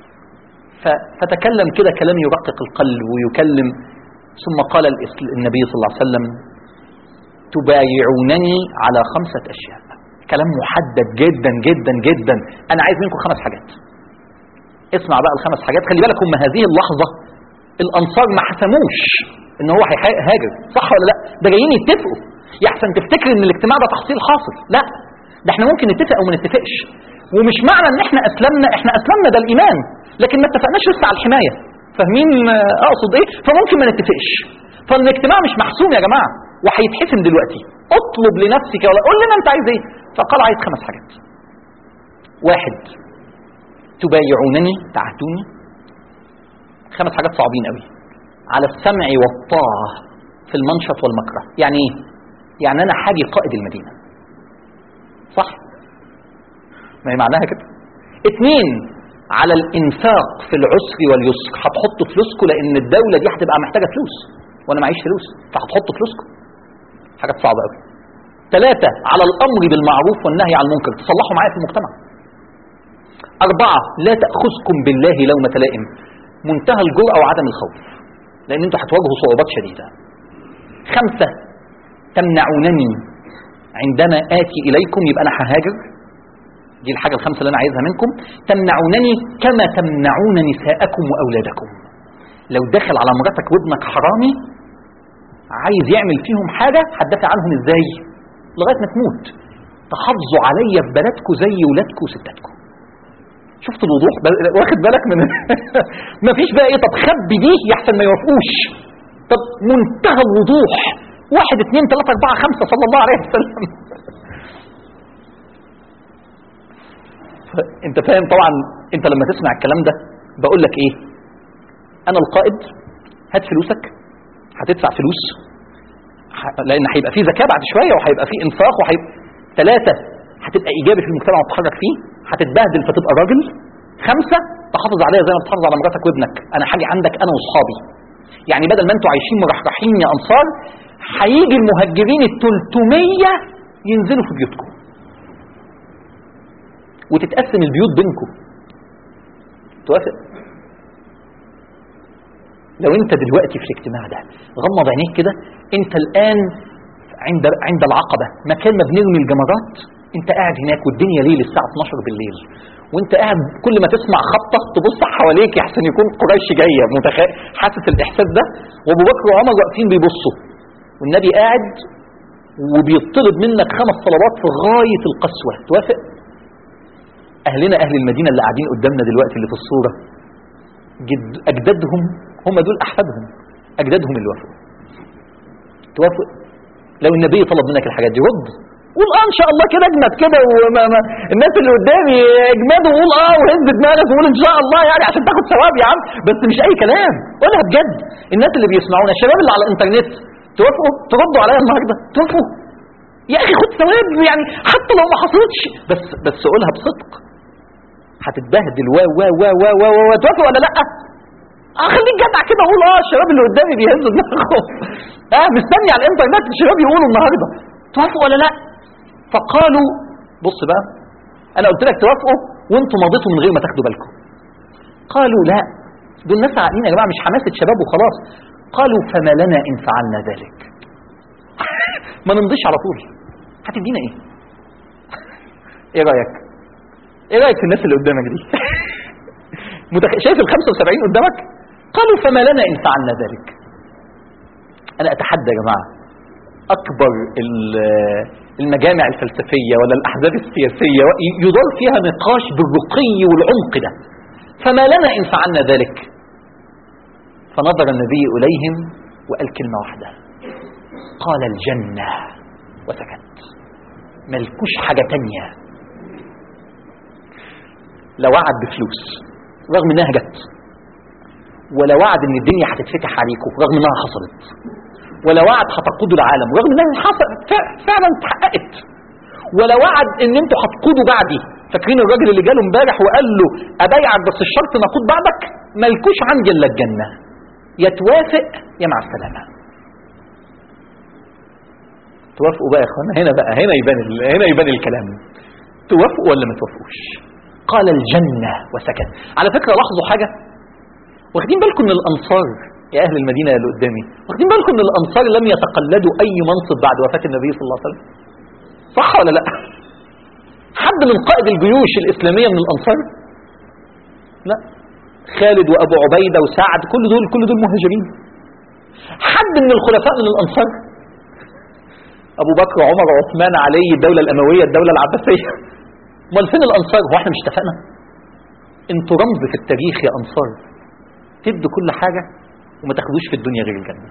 [SPEAKER 1] فتكلم كده كلام يرقق القلب ويكلم ثم قال النبي صلى الله عليه وسلم تبايعونني على خمسة أشياء كلام محدد جدا جدا جدا أنا عايز منكم خمس حاجات اسمع بقى الخمس حاجات خلي بالك هم هذه اللحظة الأنصار ما حسموش إن هو هيهاجر صح ولا لا ده جايين يتفقوا يحسن تفتكر إن الاجتماع ده تحصيل حاصل لا ده احنا ممكن نتفق أو ما نتفقش ومش معنى إن احنا أسلمنا احنا أسلمنا ده الإيمان لكن ما اتفقناش لسه على الحماية فاهمين أقصد إيه فممكن ما نتفقش فالاجتماع مش محسوم يا جماعة وهيتحسم دلوقتي اطلب لنفسك ولا قول لنا انت عايز ايه فقال عايز خمس حاجات واحد تبايعونني تعهدوني خمس حاجات صعبين قوي على السمع والطاعة في المنشط والمكره يعني ايه يعني انا حاجي قائد المدينة صح ما هي معناها كده اتنين على الانفاق في العسر واليسر هتحطوا فلوسكم لان الدولة دي هتبقى محتاجة فلوس وانا معيش فلوس فهتحطوا فلوسكم حاجات صعبة قوي ثلاثة على الأمر بالمعروف والنهي عن المنكر تصلحوا معايا في المجتمع أربعة لا تأخذكم بالله لومة لائم منتهى الجرأة وعدم الخوف لأن أنتوا هتواجهوا صعوبات شديدة خمسة تمنعونني عندما آتي إليكم يبقى أنا ههاجر دي الحاجة الخمسة اللي أنا عايزها منكم تمنعونني كما تمنعون نساءكم وأولادكم لو دخل على مراتك وابنك حرامي عايز يعمل فيهم حاجة هتدافع عنهم ازاي لغاية ما تموت تحافظوا عليا في بلدكم زي ولادكم وستاتكم شفت الوضوح واخد بالك من ما فيش بقى ايه طب خبي دي يحسن ما يوافقوش طب منتهى الوضوح واحد اثنين ثلاثة أربعة خمسة صلى الله عليه وسلم انت فاهم طبعا انت لما تسمع الكلام ده بقول لك ايه انا القائد هات فلوسك هتدفع فلوس لان هيبقى في زكاه بعد شويه وهيبقى في انفاق وهيبقى ثلاثه هتبقى ايجابي في المجتمع وتتحرك فيه هتتبهدل فتبقى راجل خمسه تحافظ عليها زي ما بتحافظ على مراتك وابنك انا هاجي عندك انا واصحابي يعني بدل ما انتوا عايشين مرحرحين يا انصار هيجي المهجرين ال 300 ينزلوا في بيوتكم وتتقسم البيوت بينكم توافق لو انت دلوقتي في الاجتماع ده غمض عينيك كده انت الان عند عند العقبه مكان ما بنرمي الجمرات انت قاعد هناك والدنيا ليل الساعه 12 بالليل وانت قاعد كل ما تسمع خبطه تبص حواليك احسن يكون قريش جايه متخيل حاسس الاحساس ده وابو بكر وعمر واقفين بيبصوا والنبي قاعد وبيطلب منك خمس صلوات في غايه القسوه توافق اهلنا اهل المدينه اللي قاعدين قدامنا دلوقتي اللي في الصوره جد اجدادهم هم دول احفادهم اجدادهم اللي وافقوا توافق لو النبي طلب منك الحاجات دي رد قول اه ان شاء الله كده اجمد كده وما ما الناس اللي قدامي اجمدوا وقول اه وهز دماغك وقول ان شاء الله يعني عشان تاخد ثواب يا عم بس مش اي كلام قولها بجد الناس اللي بيسمعونا الشباب اللي على الانترنت توافقوا تردوا عليا النهارده توافقوا يا اخي خد ثواب يعني حتى لو ما حصلتش بس بس قولها بصدق هتتبهدل و و و و و و و توافق ولا لا؟ اه خليك جدع كده قول اه الشباب اللي قدامي بيهزوا دماغهم اه مستني على الانترنت الشباب يقولوا النهارده توافقوا ولا لا؟ فقالوا بص بقى انا قلت لك توافقوا وانتوا مضيتوا من غير ما تاخدوا بالكم قالوا لا دول ناس عاقلين يا جماعه مش حماسه شباب وخلاص قالوا فما لنا ان فعلنا ذلك ما نمضيش على طول هتدينا ايه ايه رايك ايه رايك في الناس اللي قدامك دي متخ... شايف ال 75 قدامك قالوا فما لنا ان فعلنا ذلك انا اتحدى يا جماعه اكبر ال- المجامع الفلسفيه ولا الاحزاب السياسيه ي- يدار فيها نقاش بالرقي والعمق ده فما لنا ان فعلنا ذلك فنظر النبي اليهم وقال كلمه واحده قال الجنه وسكت ملكوش حاجه تانيه لا وعد بفلوس رغم انها جت ولا وعد ان الدنيا هتتفتح عليكم رغم انها حصلت ولا وعد هتقودوا العالم رغم انها حصل ف- فعلا اتحققت ولا وعد ان انتوا هتقودوا بعدي فاكرين الراجل اللي جاله امبارح وقال له ابايعك بس الشرط نقود بعدك ملكوش عندي الا الجنه يا توافق يا مع السلامه توافقوا بقى يا اخوانا هنا بقى هنا يبان ال- هنا يبان الكلام توافقوا ولا ما توافقوش قال الجنه وسكت على فكره لاحظوا حاجه واخدين بالكم ان الانصار يا اهل المدينه اللي قدامي واخدين بالكم ان الانصار لم يتقلدوا اي منصب بعد وفاه النبي صلى الله عليه وسلم صح ولا لا حد من قائد الجيوش الاسلاميه من الانصار لا خالد وابو عبيده وسعد كل دول كل دول مهاجرين حد من الخلفاء من الانصار ابو بكر وعمر وعثمان علي الدوله الامويه الدوله العباسيه امال فين الانصار هو احنا مش اتفقنا انتوا رمز في التاريخ يا انصار تدوا كل حاجه وما تاخدوش في الدنيا غير الجنه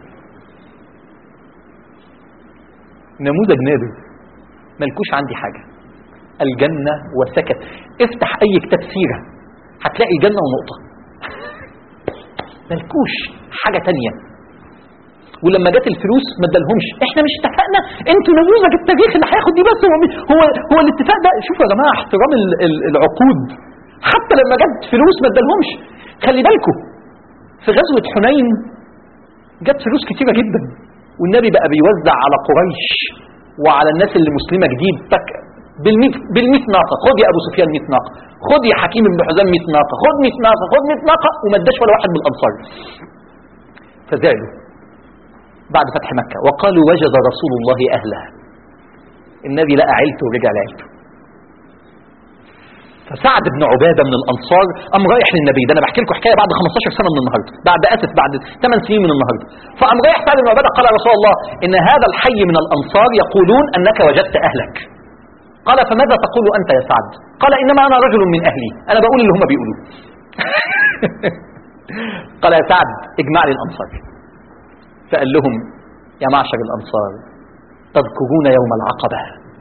[SPEAKER 1] نموذج نادر ملكوش عندي حاجه الجنه وسكت افتح اي كتاب سيره هتلاقي الجنه ونقطه ملكوش حاجه تانية ولما جت الفلوس ما ادالهمش احنا مش اتفقنا انتوا نموذج التاريخ اللي هياخد دي بس هو هو هو الاتفاق ده شوفوا يا جماعه احترام ال- ال- العقود حتى لما جت فلوس ما ادالهمش خلي بالكم في غزوه حنين جت فلوس كتيره جدا والنبي بقى بيوزع على قريش وعلى الناس اللي مسلمه جديد تك بالميت بالميت ناقه خد يا ابو سفيان 100 ناقه خد يا حكيم بن حزام 100 ناقه خد 100 ناقه خد 100 ناقه وما اداش ولا واحد من الانصار فزعلوا بعد فتح مكة وقالوا وجد رسول الله أهله النبي لقى عيلته ورجع لعيلته فسعد بن عبادة من الأنصار قام رايح للنبي ده أنا بحكي لكم حكاية بعد 15 سنة من النهاردة بعد آسف بعد 8 سنين من النهاردة فقام رايح سعد بن عبادة قال يا رسول الله إن هذا الحي من الأنصار يقولون أنك وجدت أهلك قال فماذا تقول أنت يا سعد قال إنما أنا رجل من أهلي أنا بقول اللي هم بيقولوه قال يا سعد اجمع لي الأنصار فقال لهم يا معشر الأنصار تذكرون يوم العقبة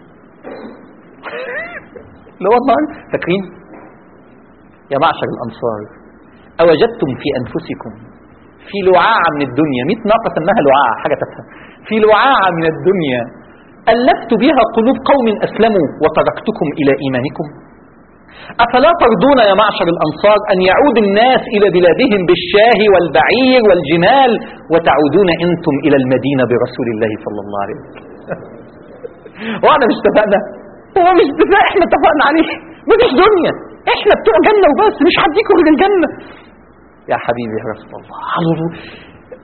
[SPEAKER 1] اللي هو النهار فاكرين يا معشر الأنصار أوجدتم في أنفسكم في لعاعة من الدنيا 100 ناقة سماها لعاعة حاجة تفهم في لعاعة من الدنيا ألفت بها قلوب قوم أسلموا وتركتكم إلى إيمانكم أفلا ترضون يا معشر الأنصار أن يعود الناس إلى بلادهم بالشاه والبعير والجمال وتعودون أنتم إلى المدينة برسول الله صلى الله عليه وسلم وأنا مش اتفقنا هو مش اتفاق احنا اتفقنا عليه مفيش دنيا احنا بتوع جنة وبس مش هديكم غير الجنة يا حبيبي يا رسول الله على الو-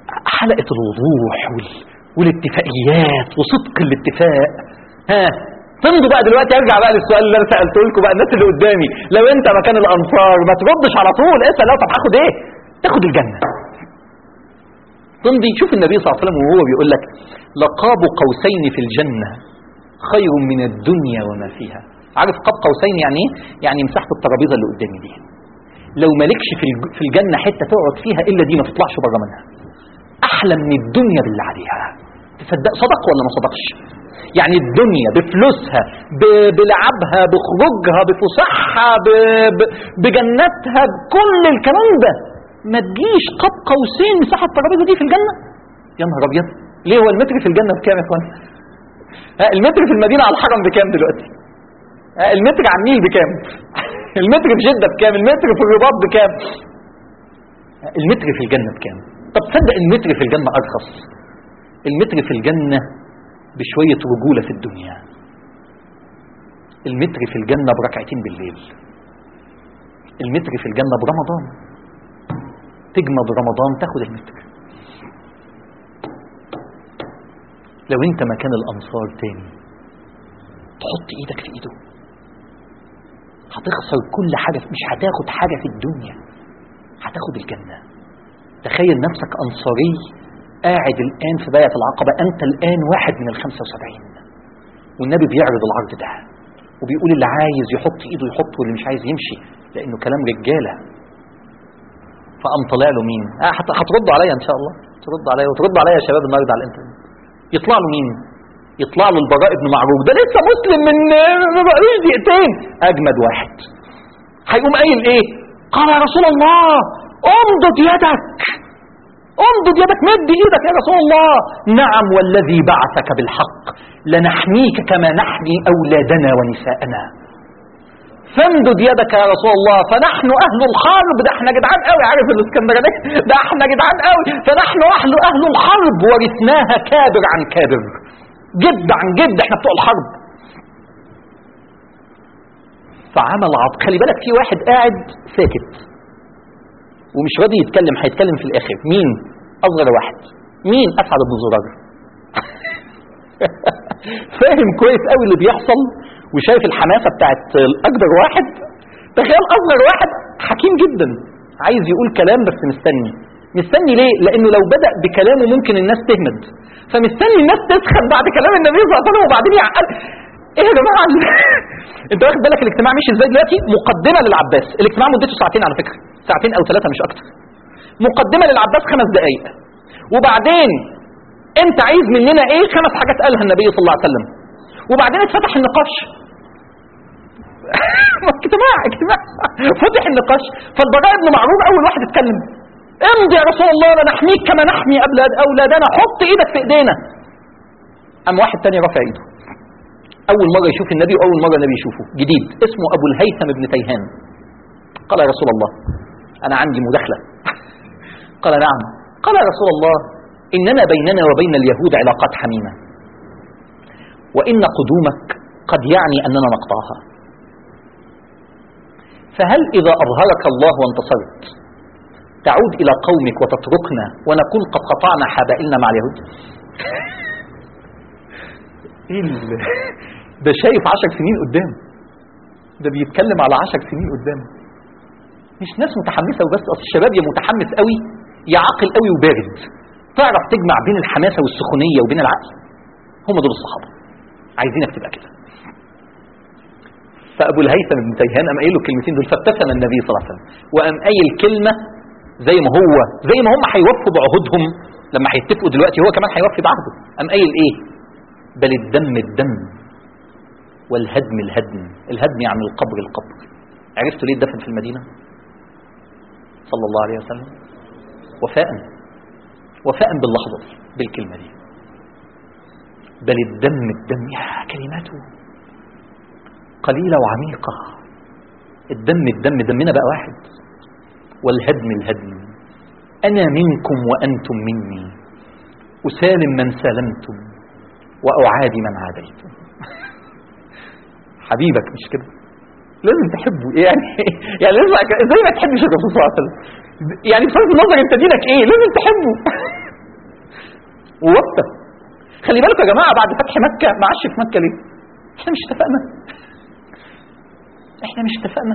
[SPEAKER 1] حلقة الوضوح وال... والاتفاقيات وصدق الاتفاق ها تمضوا بقى دلوقتي ارجع بقى للسؤال اللي انا سالته لكم بقى الناس اللي قدامي لو انت مكان الانصار ما تردش على طول اسال لا طب هاخد ايه تاخد الجنه تمضي شوف النبي صلى الله عليه وسلم وهو بيقول لك لقاب قوسين في الجنه خير من الدنيا وما فيها عارف قاب قوسين يعني ايه يعني مساحه الترابيزه اللي قدامي دي لو مالكش في الج- في الجنه حته تقعد فيها الا دي ما تطلعش بره منها احلى من الدنيا باللي عليها تصدق صدق ولا ما صدقش يعني الدنيا بفلوسها ب- بلعبها بخروجها بفسحها ب- ب- بجناتها بكل الكلام ده ما تجيش قاب قوسين مساحه الترابيزه دي في الجنه يا نهار ابيض ليه هو المتر في الجنه بكام يا اخوان ها، المتر في المدينه على الحرم بكام دلوقتي ها، المتر على النيل بكام المتر في جده بكام المتر في الرباط بكام ها، المتر في الجنه بكام طب تصدق المتر في الجنه ارخص المتر في الجنه بشويه رجوله في الدنيا المتر في الجنه بركعتين بالليل المتر في الجنه برمضان تجمد رمضان تاخد المتر لو انت مكان الانصار تاني تحط ايدك في ايده هتخسر كل حاجة مش هتاخد حاجة في الدنيا هتاخد الجنة تخيل نفسك أنصاري قاعد الآن في باية العقبة أنت الآن واحد من الخمسة وسبعين والنبي بيعرض العرض ده وبيقول اللي عايز يحط ايده يحط واللي مش عايز يمشي لأنه كلام رجالة فقام طالع له مين؟ آه هت- هتردوا عليا إن شاء الله ترد عليا وترد عليا يا شباب النهارده على الانترنت يطلع له مين؟ يطلع له البراء بن معروف ده لسه مسلم من ما بقالوش دقيقتين اجمد واحد هيقوم قايل ايه؟ قال يا رسول الله امدد يدك امدد يدك مد ايدك يا رسول الله نعم والذي بعثك بالحق لنحميك كما نحمي اولادنا ونساءنا فامدد يدك يا رسول الله فنحن اهل الحرب ده احنا جدعان قوي عارف الاسكندرانيه ده احنا جدعان قوي فنحن اهل اهل الحرب ورثناها كابر عن كابر جد عن جد احنا بتوع الحرب فعمل عط خلي بالك في واحد قاعد ساكت ومش راضي يتكلم هيتكلم في الاخر مين اصغر واحد مين اسعد بن زرار فاهم كويس قوي اللي بيحصل وشايف الحماسه بتاعت الاكبر واحد تخيل اصغر واحد حكيم جدا عايز يقول كلام بس مستني مستني ليه لانه لو بدا بكلامه ممكن الناس تهمد فمستني الناس تسخن بعد كلام النبي صلى الله عليه وسلم وبعدين يعقل ايه يا جماعه انت واخد بالك الاجتماع ماشي ازاي دلوقتي مقدمه للعباس الاجتماع مدته ساعتين على فكره ساعتين او ثلاثه مش اكتر مقدمه للعباس خمس دقائق وبعدين انت عايز مننا ايه خمس حاجات قالها النبي صلى الله عليه وسلم وبعدين اتفتح النقاش اجتماع اجتماع فتح النقاش فالبراء بن معروف اول واحد اتكلم امضي يا رسول الله لنحميك كما نحمي أولاد اولادنا حط ايدك في ايدينا قام واحد تاني رافع ايده اول مره يشوف النبي واول مره النبي يشوفه جديد اسمه ابو الهيثم بن تيهان قال يا رسول الله انا عندي مداخله قال نعم قال يا رسول الله اننا بيننا وبين اليهود علاقات حميمه وان قدومك قد يعني اننا نقطعها فهل اذا اظهرك الله وانتصرت تعود الى قومك وتتركنا ونقول قد قطعنا حبائلنا مع اليهود ايه ال- ده شايف عشر سنين قدام ده بيتكلم على عشر سنين قدام مش ناس متحمسه وبس اصل الشباب يا متحمس قوي يا عاقل قوي وبارد تعرف تجمع بين الحماسه والسخونيه وبين العقل هم دول الصحابه عايزينك تبقى كده فابو الهيثم بن تيهان قام قايل له الكلمتين دول فابتسم النبي صلى الله عليه وسلم وقام قايل كلمه زي ما هو زي ما هم هيوفوا بعهودهم لما هيتفقوا دلوقتي هو كمان هيوفي بعهده قام قايل ايه بل الدم الدم والهدم الهدم الهدم يعني القبر القبر عرفتوا ليه الدفن في المدينه صلى الله عليه وسلم وفاء وفاء باللحظه دي بالكلمه دي بل الدم الدم يا كلماته قليلة وعميقة الدم الدم دمنا بقى واحد والهدم الهدم أنا منكم وأنتم مني أسالم من سالمتم وأعادي من عاديتم حبيبك مش كده لازم تحبه يعني يعني لازم زي ما تحبش الرسول صلى الله عليه وسلم يعني بصرف النظر انت دينك ايه لازم تحبه ووقته خلي بالكم يا جماعه بعد فتح مكه ما عادش في مكه ليه احنا مش اتفقنا احنا مش اتفقنا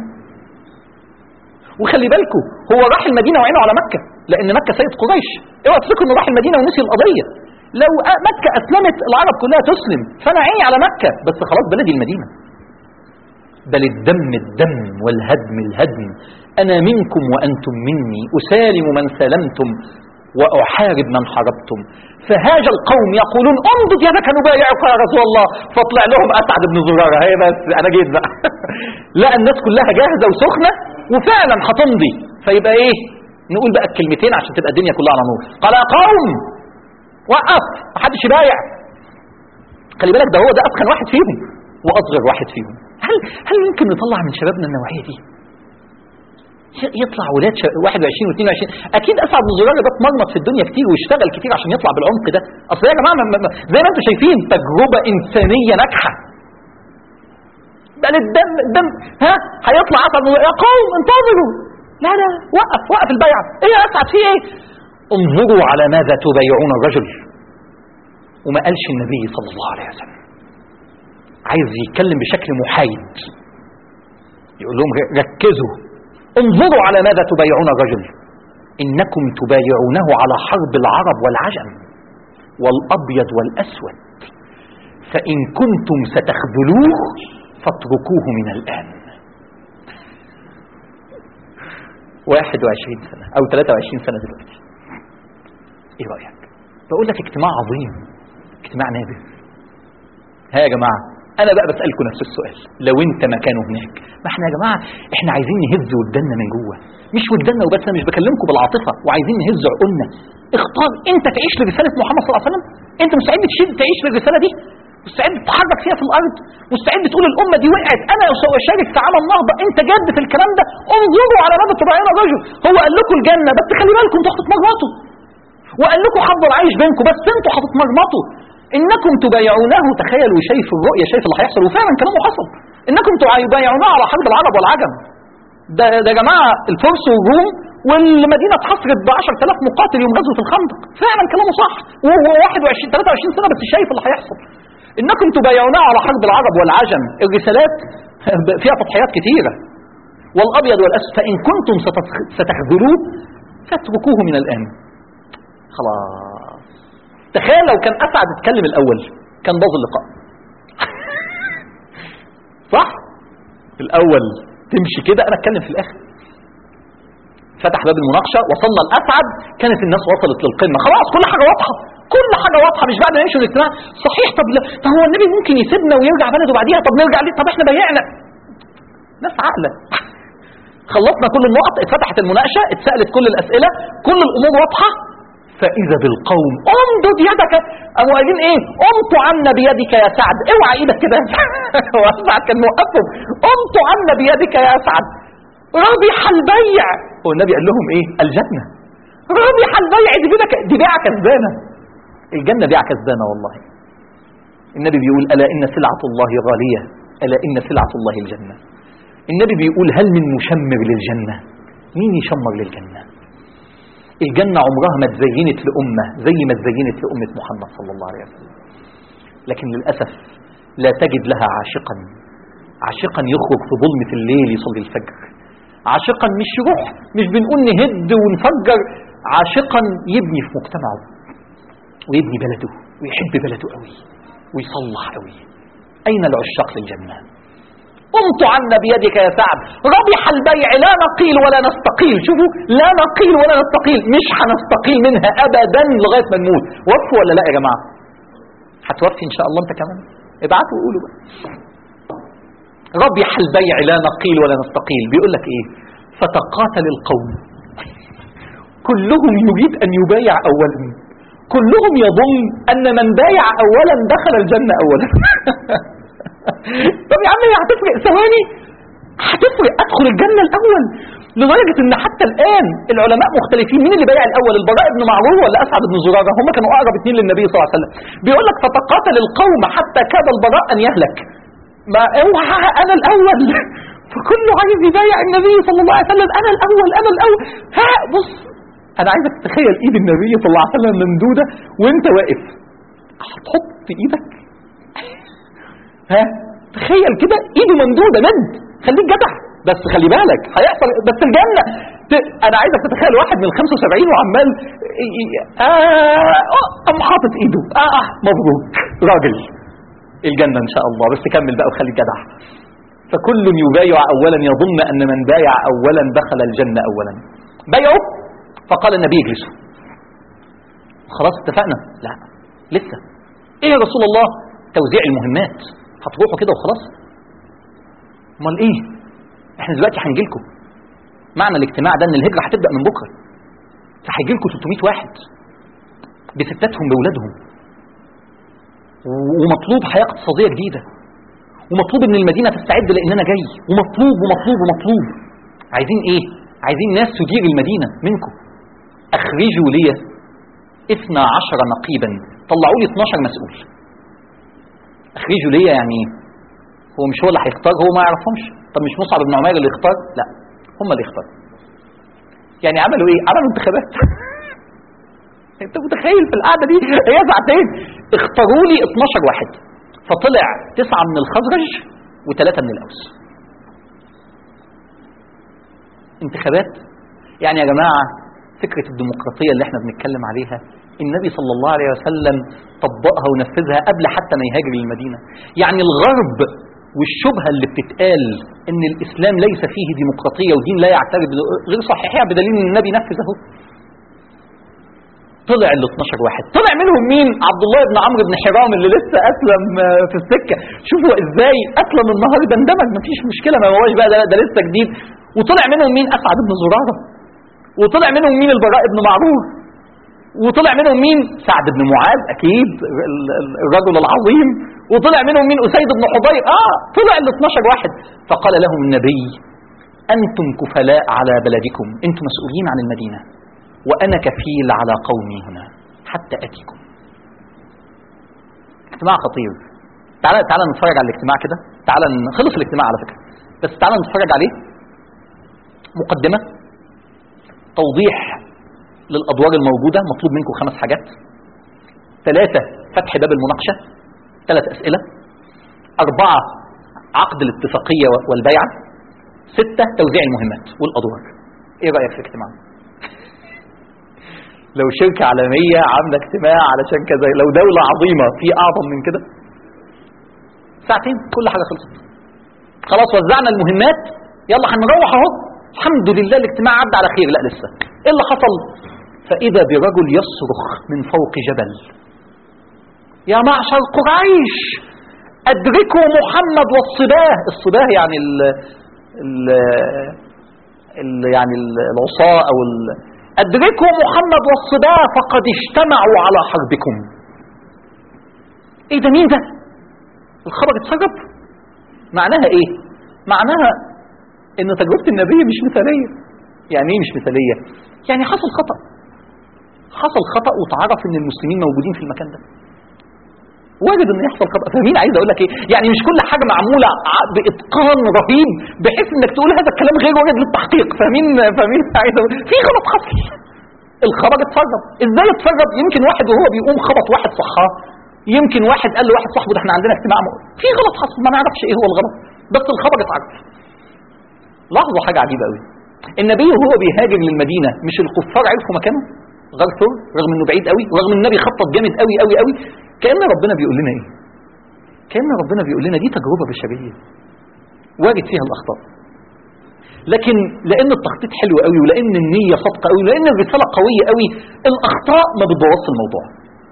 [SPEAKER 1] وخلي بالكم هو راح المدينه وعينه على مكه لان مكه سيد قريش اوعى تفتكروا انه راح المدينه ونسي القضيه لو مكه اسلمت العرب كلها تسلم فانا عيني على مكه بس خلاص بلدي المدينه بل الدم الدم والهدم الهدم انا منكم وانتم مني اسالم من سلمتم واحارب من حاربتم فهاج القوم يقولون امضد يدك نبايعك يا رسول الله فطلع لهم اسعد بن زراره هي بس انا جيت بقى لا الناس كلها جاهزه وسخنه وفعلا هتمضي فيبقى ايه نقول بقى الكلمتين عشان تبقى الدنيا كلها على نور قال يا قوم وقف محدش يبايع خلي بالك ده هو ده اتقن واحد فيهم واصغر واحد فيهم هل هل ممكن نطلع من شبابنا النوعيه دي يطلع ولاد 21 و22 اكيد اسعد بن زراره ده اتمرمط في الدنيا كتير واشتغل كتير عشان يطلع بالعمق ده اصل يا جماعه زي ما انتم شايفين تجربه انسانيه ناجحه بل الدم الدم ها هيطلع اسعد يا قوم انتظروا لا لا وقف وقف البيعه ايه يا اسعد في ايه انظروا على ماذا تبايعون الرجل وما قالش النبي صلى الله عليه وسلم عايز يتكلم بشكل محايد يقول لهم ركزوا انظروا على ماذا تبايعون الرجل انكم تبايعونه على حرب العرب والعجم والابيض والاسود فان كنتم ستخذلوه فاتركوه من الان 21 سنة أو 23 سنة دلوقتي إيه رأيك؟ بقول لك اجتماع عظيم اجتماع نادر ها يا جماعة أنا بقى بسألكم نفس السؤال لو أنت مكانه هناك ما احنا يا جماعة احنا عايزين نهز ودنا من جوه مش ودنا وبس أنا مش بكلمكم بالعاطفة وعايزين نهز عقولنا اختار أنت تعيش لرسالة محمد صلى الله عليه وسلم أنت مستعد تشيل تعيش للرسالة دي مستعد تتحرك فيها في الارض مستعد تقول الامه دي وقعت انا اشارك في عمل نهضه انت جد في الكلام ده انظروا على ماذا تبايعون الرجل هو قال لكم الجنه بس خلي بالكم انتوا هتتمرمطوا وقال لكم حظ العيش بينكم بس انتوا هتتمرمطوا انكم تبايعونه تخيلوا شايف الرؤيه شايف اللي هيحصل وفعلا كلامه حصل انكم تبايعونه على حرب العرب والعجم ده ده يا جماعه الفرس والروم والمدينه اتحصرت ب 10000 مقاتل يوم غزوه الخندق فعلا كلامه صح وهو 21 23 سنه بس شايف اللي هيحصل انكم تبايعونه على حرب العرب والعجم الرسالات فيها تضحيات كثيره والابيض والاسود فان كنتم ستخذلوه فاتركوه من الان خلاص تخيل لو كان اسعد اتكلم الاول كان باظ اللقاء صح الاول تمشي كده انا اتكلم في الاخر فتح باب المناقشه وصلنا لاسعد كانت الناس وصلت للقمه خلاص كل حاجه واضحه كل حاجه واضحه مش بعد ما يمشوا الاجتماع صحيح طب لا طب هو النبي ممكن يسيبنا ويرجع بلده بعديها طب نرجع ليه طب احنا بايعنا ناس عاقله خلصنا كل النقط اتفتحت المناقشه اتسالت كل الاسئله كل الامور واضحه فاذا بالقوم امدد يدك قاموا قايلين ايه امط عنا بيدك يا سعد اوعى ايدك كده هو سعد كان موقفهم امط عنا بيدك يا سعد ربح البيع هو النبي قال لهم ايه الجنه ربح البيع دي بيعه دي بيعه كسبانه الجنه بيعه كسبانه والله النبي بيقول الا ان سلعه الله غاليه الا ان سلعه الله الجنه النبي بيقول هل من مشمر للجنه مين يشمر للجنه الجنة عمرها ما تزينت لأمة زي ما تزينت لأمة محمد صلى الله عليه وسلم لكن للأسف لا تجد لها عاشقا عاشقا يخرج في ظلمة الليل يصلي الفجر عاشقا مش يروح مش بنقول نهد ونفجر عاشقا يبني في مجتمعه ويبني بلده ويحب بلده قوي ويصلح قوي أين العشاق للجنة قمت عنا بيدك يا سعد ربح البيع لا نقيل ولا نستقيل شوفوا لا نقيل ولا نستقيل مش هنستقيل منها ابدا لغايه ما نموت وفوا ولا لا يا جماعه هتوفي ان شاء الله انت كمان ابعتوا وقولوا بقى ربح البيع لا نقيل ولا نستقيل بيقول لك ايه فتقاتل القوم كلهم يريد ان يبايع اولا كلهم يظن ان من بايع اولا دخل الجنه اولا طب يا عم هي هتفرق ثواني هتفرق ادخل الجنه الاول لدرجه ان حتى الان العلماء مختلفين مين اللي بايع الاول البراء بن معروف ولا اسعد بن زراره هم كانوا اقرب اثنين للنبي صلى الله عليه وسلم بيقول لك فتقاتل القوم حتى كاد البراء ان يهلك ما اوعى انا الاول فكله عايز يبايع النبي صلى الله عليه وسلم انا الاول انا الاول ها بص انا عايزك تتخيل ايد النبي صلى الله عليه وسلم ممدوده وانت واقف هتحط ايدك ها
[SPEAKER 2] تخيل كده ايده ممدوده مد خليك جدع بس خلي بالك هيحصل بس الجنه ت... انا عايزك تتخيل واحد من ال 75 وعمال ي- ي- آه آه، قام حاطط ايده اه آه، مبروك راجل الجنه ان شاء الله بس كمل بقى وخليك جدع فكل يبايع اولا يظن ان من بايع اولا دخل الجنه اولا بايعوا فقال النبي اجلسوا خلاص اتفقنا لا لسه ايه يا رسول الله توزيع المهمات هتروحوا كده وخلاص امال ايه احنا دلوقتي هنجي لكم معنى الاجتماع ده ان الهجره هتبدا من بكره فهيجي لكم 300 واحد بستاتهم باولادهم و- ومطلوب حياه اقتصاديه جديده ومطلوب ان المدينه تستعد لان انا جاي ومطلوب ومطلوب ومطلوب عايزين ايه عايزين ناس تدير المدينه منكم اخرجوا لي 12 نقيبا طلعوا لي 12 مسؤول اخرجوا لي يعني ايه هو مش هو اللي هيختار هو ما يعرفهمش طب مش مصعب بن عمير اللي يختار لا هم اللي يختاروا يعني عملوا ايه عملوا انتخابات انت متخيل في القعده دي هي ساعتين اختاروا لي 12 واحد فطلع تسعه من الخزرج وثلاثه من الاوس انتخابات يعني يا جماعه فكره الديمقراطيه اللي احنا بنتكلم عليها النبي صلى الله عليه وسلم طبقها ونفذها قبل حتى ما يهاجر للمدينه يعني الغرب والشبهه اللي بتتقال ان الاسلام ليس فيه ديمقراطيه ودين لا يعترف بد- غير صحيحه بدليل ان النبي نفذ اهو طلع ال 12 واحد طلع منهم مين عبد الله بن عمرو بن حرام اللي لسه اسلم آه، في السكه شوفوا ازاي اسلم النهارده اندمج مفيش مشكله ما هوش بقى ده, ده لسه جديد وطلع منهم مين اسعد بن زراره وطلع منهم مين البراء بن معروف وطلع منهم مين سعد بن معاذ اكيد ال- ال- الرجل العظيم وطلع منهم مين اسيد بن حضير اه طلع ال 12 واحد فقال لهم النبي انتم كفلاء على بلدكم انتم مسؤولين عن المدينه وانا كفيل على قومي هنا حتى اتيكم اجتماع خطير تعالى تعالى نتفرج على الاجتماع كده تعالى ن- خلص الاجتماع على فكره بس تعالى نتفرج عليه مقدمه توضيح للادوار الموجوده مطلوب منكم خمس حاجات ثلاثه فتح باب المناقشه ثلاث اسئله اربعه عقد الاتفاقيه والبيعه سته توزيع المهمات والادوار ايه رايك في الاجتماع لو شركة عالمية عاملة اجتماع علشان كذا لو دولة عظيمة في أعظم من كده ساعتين كل حاجة خلصت خلاص وزعنا المهمات يلا هنروح اهو الحمد لله الاجتماع عدى على خير لا لسه ايه اللي حصل فإذا برجل يصرخ من فوق جبل يا معشر قريش أدركوا محمد والصباه الصباه يعني ال ال ال يعني ال- العصاة أو ال أدركوا محمد والصباه فقد اجتمعوا على حربكم ايه ده مين ده الخبر اتسرب معناها ايه معناها ان تجربة النبي مش مثالية يعني ايه مش مثالية يعني حصل خطأ حصل خطأ وتعرف ان المسلمين موجودين في المكان ده وارد ان يحصل خطأ فاهمين عايز اقول لك ايه يعني مش كل حاجة معمولة ع- باتقان رهيب بحيث انك تقول هذا الكلام غير وارد للتحقيق فاهمين فاهمين عايز اقول في غلط حصل الخبر اتسرب ازاي اتسرب يمكن واحد وهو بيقوم خبط واحد صحاه يمكن واحد قال لواحد صاحبه ده احنا عندنا اجتماع م- في غلط حصل ما نعرفش ايه هو الغلط بس الخبر اتعرف لاحظوا حاجة عجيبة قوي النبي وهو بيهاجر للمدينة مش الكفار عرفوا مكانه غار ثور رغم انه بعيد قوي ورغم ان النبي خطط جامد قوي قوي قوي كأن ربنا بيقول لنا ايه كأن ربنا بيقول لنا دي تجربة بشرية وارد فيها الأخطاء لكن لأن التخطيط حلو قوي ولأن النية صادقة قوي ولأن الرسالة قوية قوي الأخطاء ما بتبوظش الموضوع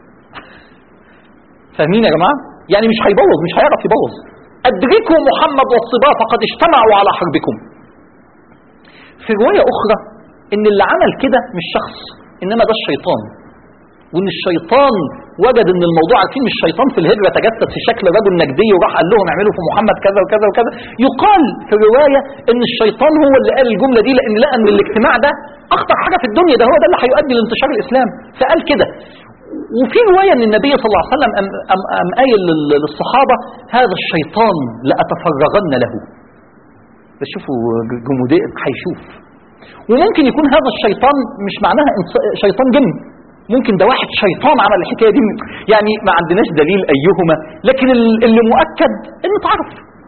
[SPEAKER 2] فاهمين يا جماعة يعني مش هيبوظ مش هيعرف يبوظ أدركوا محمد والصبا فقد اجتمعوا على حربكم في رواية أخرى إن اللي عمل كده مش شخص إنما ده الشيطان وإن الشيطان وجد إن الموضوع عارفين مش الشيطان في الهجرة تجسد في شكل رجل نجدي وراح قال لهم اعملوا في محمد كذا وكذا وكذا يقال في الرواية إن الشيطان هو اللي قال الجملة دي لأن لقى إن الاجتماع ده أخطر حاجة في الدنيا ده هو ده اللي هيؤدي لانتشار الإسلام فقال كده وفي رواية أن النبي صلى الله عليه وسلم أم, أم, أم قايل لل- للصحابة هذا الشيطان لأتفرغن له بس شوفوا ج- جمودية هيشوف وممكن يكون هذا الشيطان مش معناها إنس- شيطان جن ممكن ده واحد شيطان عمل الحكايه دي يعني ما عندناش دليل ايهما لكن ال- اللي مؤكد انه اتعرف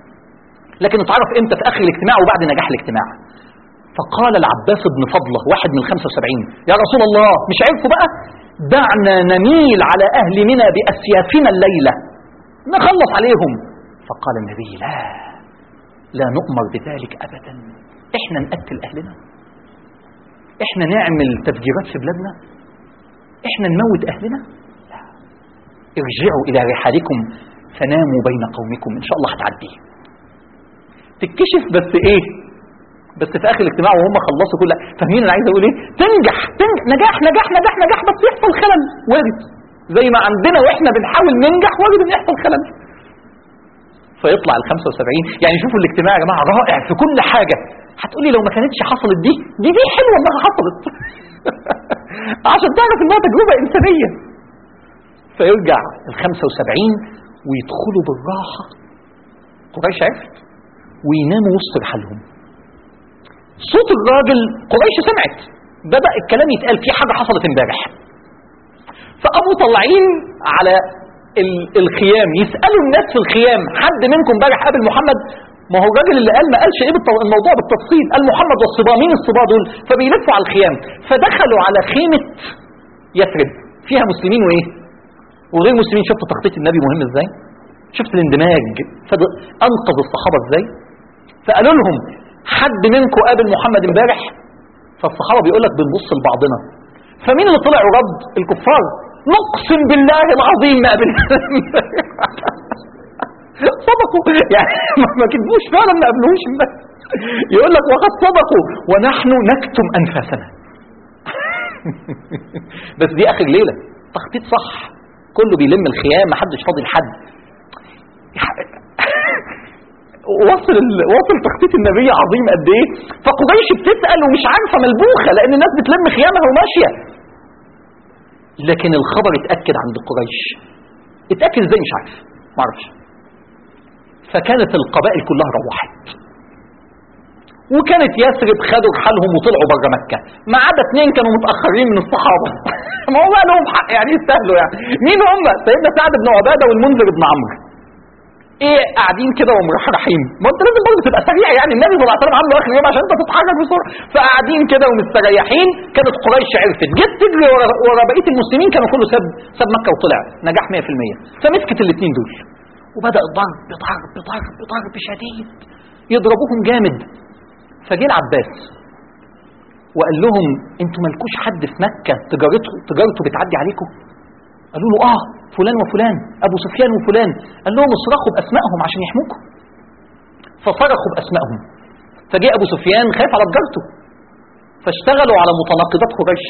[SPEAKER 2] لكن اتعرف امتى في اخر الاجتماع وبعد نجاح الاجتماع فقال العباس بن فضله واحد من الخمسة وسبعين يا رسول الله مش عرفوا بقى دعنا نميل على أهل منى بأسيافنا الليلة نخلص عليهم فقال النبي لا لا نؤمر بذلك أبدا احنا نقتل أهلنا احنا نعمل تفجيرات في بلادنا احنا نموت أهلنا لا ارجعوا إلى رحالكم فناموا بين قومكم إن شاء الله هتعدي تتكشف بس ايه بس في اخر الاجتماع وهم خلصوا كل فاهمين انا عايز اقول ايه تنجح تنجح نجاح نجاح نجاح نجاح بس يحصل خلل وارد زي ما عندنا واحنا بنحاول ننجح وارد ان يحصل خلل فيطلع ال 75 يعني شوفوا الاجتماع يا جماعه رائع في كل حاجه هتقولي لو ما كانتش حصلت دي دي دي حلوه انها حصلت عشان تعرف انها تجربه انسانيه فيرجع ال 75 ويدخلوا بالراحه قريش عرفت ويناموا وسط رحالهم صوت الراجل قريش سمعت بدأ الكلام يتقال في حاجة حصلت امبارح فقاموا طالعين على ال- الخيام يسألوا الناس في الخيام حد منكم امبارح قابل محمد ما هو الراجل اللي قال ما قالش ايه بالت- الموضوع بالتفصيل قال محمد والصبا مين الصبا دول فبيلفوا على الخيام فدخلوا على خيمة يثرب فيها مسلمين وايه وغير مسلمين شفتوا تخطيط النبي مهم ازاي شفت الاندماج فد- انقذ الصحابة ازاي فقالوا لهم حد منكم قابل محمد امبارح فالصحابه بيقول لك بنبص لبعضنا فمين اللي طلع ورد الكفار نقسم بالله العظيم ما قابلنا صدقوا يعني ما كذبوش فعلا ما قابلوش امبارح يقول لك وقد صدقوا ونحن نكتم انفاسنا بس دي اخر ليله تخطيط صح كله بيلم الخيام محدش فاضي لحد وصل ال- وصل تخطيط النبي عظيم قد ايه فقريش بتسال ومش عارفه ملبوخه لان الناس بتلم خيامها وماشيه لكن الخبر اتاكد عند قريش اتاكد ازاي مش عارف ما اعرفش فكانت القبائل كلها روحت وكانت يثرب خدوا رحالهم وطلعوا بره مكه ما عدا اثنين كانوا متاخرين من الصحابه ما هو بقى لهم حق يعني يستاهلوا يعني مين هم سيدنا سعد بن عباده والمنذر بن عمرو ايه قاعدين كده ومرحرحين ما انت لازم برضه تبقى سريع يعني النبي صلى الله عليه وسلم عامله اخر يوم عشان انت تتحرك بسرعه فقاعدين كده ومستريحين كانت قريش عرفت جت تجري ورا, ورا بقيه المسلمين كانوا كله ساب ساب مكه وطلع نجاح 100% فمسكت الاثنين دول وبدا ضرب ضرب ضرب ضرب شديد يضربوهم جامد فجه العباس وقال لهم انتوا مالكوش حد في مكه تجارته تجارته بتعدي عليكم قالوا له اه فلان وفلان ابو سفيان وفلان قال لهم اصرخوا باسمائهم عشان يحموكم فصرخوا باسمائهم فجاء ابو سفيان خايف على تجارته فاشتغلوا على متناقضات قريش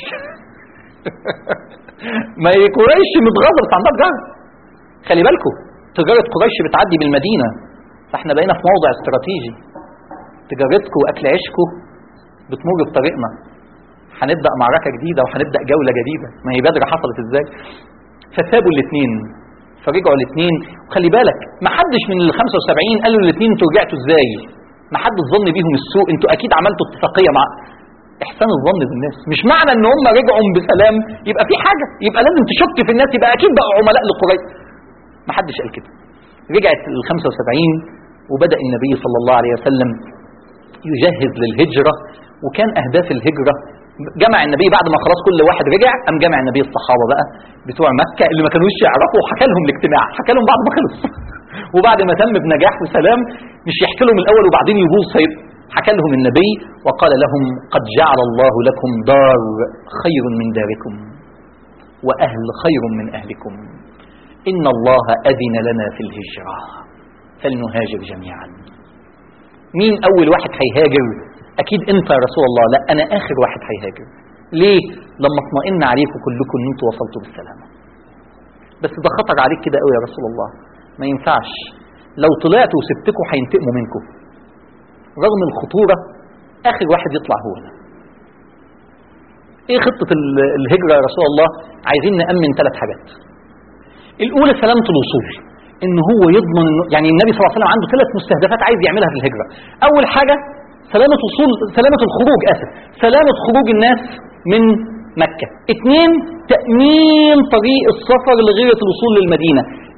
[SPEAKER 2] ما هي قريش متغاظه بس عندها تجاره خلي بالكم تجاره قريش بتعدي من المدينه فاحنا بقينا في موضع استراتيجي تجارتكم واكل عيشكم بتمر بطريقنا هنبدا معركه جديده وهنبدا جوله جديده ما هي بدر حصلت ازاي فسابوا الاثنين فرجعوا الاثنين وخلي بالك ما حدش من ال 75 قالوا الاثنين انتوا رجعتوا ازاي ما حد ظن بيهم السوء انتوا اكيد عملتوا اتفاقيه مع احسان الظن بالناس مش معنى ان هم رجعوا بسلام يبقى في حاجه يبقى لازم تشك في الناس يبقى اكيد بقوا عملاء لقريش ما حدش قال كده رجعت ال 75 وبدا النبي صلى الله عليه وسلم يجهز للهجره وكان اهداف الهجره جمع النبي بعد ما خلاص كل واحد رجع قام جمع النبي الصحابه بقى بتوع مكه اللي ما كانوش يعرفوا وحكى لهم الاجتماع حكى لهم بعد ما خلص وبعد ما تم بنجاح وسلام مش يحكي لهم الاول وبعدين يبوظ سيد حكى لهم النبي وقال لهم قد جعل الله لكم دار خير من داركم واهل خير من اهلكم ان الله اذن لنا في الهجره فلنهاجر جميعا مين اول واحد هيهاجر اكيد انت يا رسول الله لا انا اخر واحد هيهاجر ليه لما اطمئن عليكم كلكم ان انتوا وصلتوا بالسلامه بس ده خطر عليك كده قوي يا رسول الله ما ينفعش لو طلعت وسبتكم هينتقموا منكم رغم الخطوره اخر واحد يطلع هو انا ايه خطه ال- الهجره يا رسول الله عايزين نامن ثلاث حاجات الاولى سلامه الوصول ان هو يضمن إنه يعني النبي صلى الله عليه وسلم عنده ثلاث مستهدفات عايز يعملها في الهجره اول حاجه سلامه وصول سلامه الخروج اسف سلامه خروج الناس من مكه اثنين تامين طريق السفر لغايه الوصول للمدينه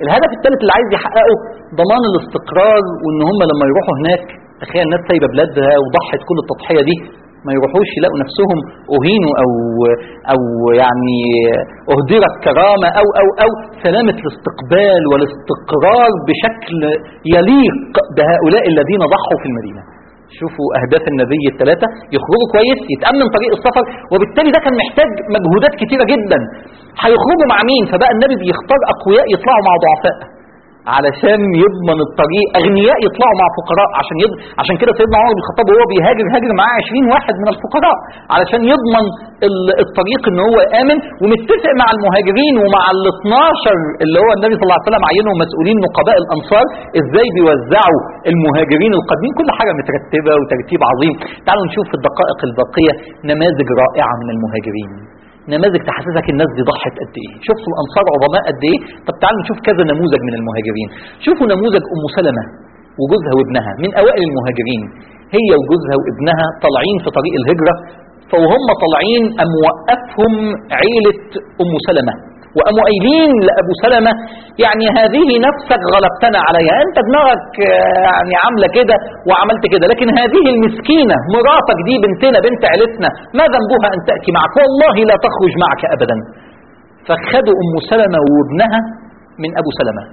[SPEAKER 2] الهدف الثالث اللي عايز يحققه ضمان الاستقرار وان هم لما يروحوا هناك تخيل الناس سايبه بلادها وضحت كل التضحيه دي ما يروحوش يلاقوا نفسهم اهينوا او او يعني اهدرت كرامه او او او سلامه الاستقبال والاستقرار بشكل يليق بهؤلاء الذين ضحوا في المدينه. شوفوا اهداف النبي الثلاثه يخرجوا كويس يتامن طريق السفر وبالتالي ده كان محتاج مجهودات كتيره جدا. هيخرجوا مع مين؟ فبقى النبي بيختار اقوياء يطلعوا مع ضعفاء. علشان يضمن الطريق اغنياء يطلعوا مع فقراء عشان يض... عشان كده سيدنا عمر بن الخطاب وهو بيهاجر هاجر معاه 20 واحد من الفقراء علشان يضمن ال... الطريق ان هو امن ومتفق مع المهاجرين ومع ال 12 اللي هو النبي صلى الله عليه وسلم عينهم مسؤولين نقباء الانصار ازاي بيوزعوا المهاجرين القادمين كل حاجه مترتبه وترتيب عظيم تعالوا نشوف في الدقائق الباقيه نماذج رائعه من المهاجرين نماذج تحسسك الناس دي ضحت قد ايه شفتوا الانصار عظماء قد ايه طب تعالوا نشوف كذا نموذج من المهاجرين شوفوا نموذج ام سلمة وجوزها وابنها من اوائل المهاجرين هي وجوزها وابنها طالعين في طريق الهجرة فوهم طالعين ام وقفهم عيلة ام سلمة وقاموا قايلين لابو سلمه يعني هذه نفسك غلبتنا عليها انت دماغك يعني عامله كده وعملت كده لكن هذه المسكينه مراتك دي بنتنا بنت عيلتنا ما ذنبها ان تاتي معك والله لا تخرج معك ابدا فخدوا ام سلمه وابنها من ابو سلمه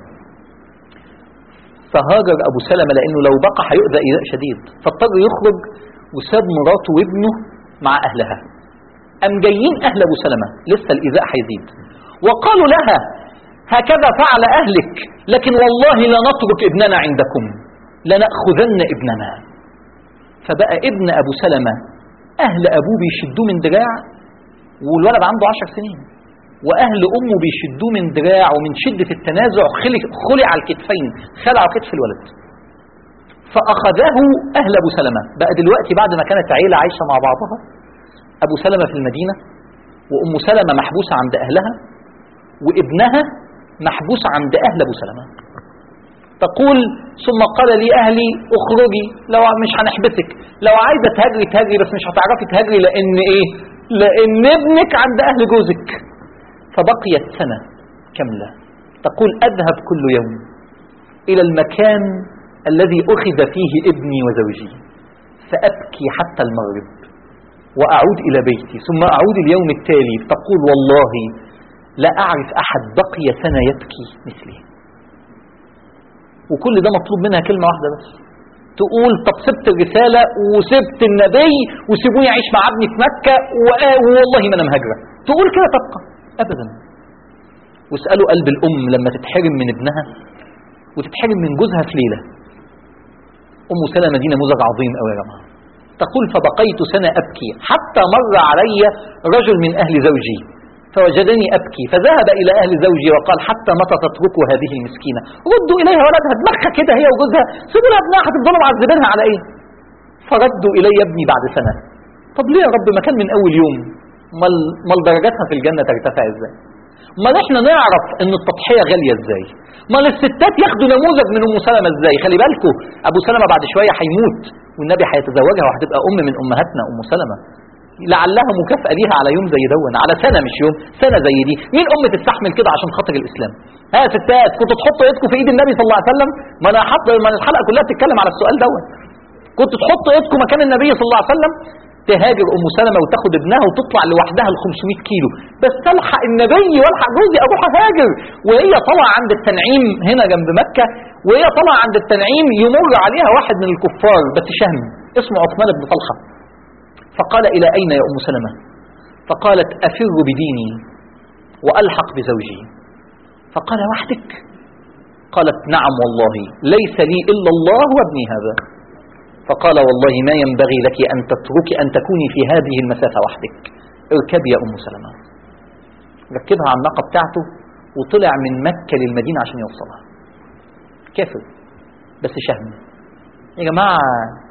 [SPEAKER 2] فهاجر ابو سلمه لانه لو بقى هيؤذى ايذاء شديد فاضطر يخرج وساب مراته وابنه مع اهلها أم جايين أهل أبو سلمة لسه الإيذاء هيزيد وقالوا لها هكذا فعل أهلك لكن والله لا نترك ابننا عندكم لنأخذن ابننا فبقى ابن أبو سلمة أهل أبوه بيشدوه من دراع والولد عنده عشر سنين وأهل أمه بيشدوه من دراع ومن شدة التنازع خلع, خلع على الكتفين خلعوا كتف الولد فأخذه أهل أبو سلمة بقى دلوقتي بعد ما كانت عيلة عايشة مع بعضها أبو سلمة في المدينة وأم سلمة محبوسة عند أهلها وابنها محبوس عند أهل أبو سلمة تقول ثم قال لي أهلي اخرجي لو مش هنحبسك لو عايزة تهاجري تهاجري بس مش هتعرفي تهاجري لأن إيه لأن ابنك عند أهل جوزك فبقيت سنة كاملة تقول أذهب كل يوم إلى المكان الذي أخذ فيه ابني وزوجي فأبكي حتى المغرب وأعود إلى بيتي ثم أعود اليوم التالي تقول والله لا أعرف أحد بقي سنة يبكي مثلي وكل ده مطلوب منها كلمة واحدة بس تقول طب سبت الرسالة وسبت النبي وسيبوني أعيش مع ابني في مكة والله ما أنا مهاجرة تقول كده تبقى أبدا واسألوا قلب الأم لما تتحرم من ابنها وتتحرم من جوزها في ليلة أم سلمة دي نموذج عظيم أوي يا جماعة تقول فبقيت سنة أبكي حتى مر علي رجل من أهل زوجي فوجدني أبكي فذهب إلى أهل زوجي وقال حتى متى تتركوا هذه المسكينة ردوا إليها ولدها دماغها كده هي وجوزها سيبوا لها ابنها هتفضلوا معذبينها على إيه فردوا إلي ابني بعد سنة طب ليه يا رب ما كان من أول يوم مال, مال درجاتها في الجنة ترتفع إزاي مال احنا نعرف ان التضحية غالية ازاي مال الستات ياخدوا نموذج من ام سلمة ازاي خلي بالكم ابو سلمة بعد شوية هيموت والنبي هيتزوجها وهتبقى ام من امهاتنا ام سلمة لعلها مكافأة ليها على يوم زي دون على سنة مش يوم سنة زي دي مين أم تستحمل كده عشان خاطر الإسلام ها يا ستات كنتوا تحطوا ايدكم في ايد النبي صلى الله عليه وسلم ما انا حط ما الحلقة كلها بتتكلم على السؤال دون كنتوا تحطوا ايدكم مكان النبي صلى الله عليه وسلم تهاجر ام سلمة وتاخد ابنها وتطلع لوحدها ال 500 كيلو بس تلحق النبي والحق جوزي اروح اهاجر وهي طالعه عند التنعيم هنا جنب مكة وهي طالعه عند التنعيم يمر عليها واحد من الكفار بس شهم اسمه عثمان بن طلحه فقال إلى أين يا أم سلمة فقالت أفر بديني وألحق بزوجي فقال وحدك قالت نعم والله ليس لي إلا الله وابني هذا فقال والله ما ينبغي لك أن تتركي أن تكوني في هذه المسافة وحدك اركبي يا أم سلمة ركبها على الناقة بتاعته وطلع من مكة للمدينة عشان يوصلها كافر بس شهم يا جماعة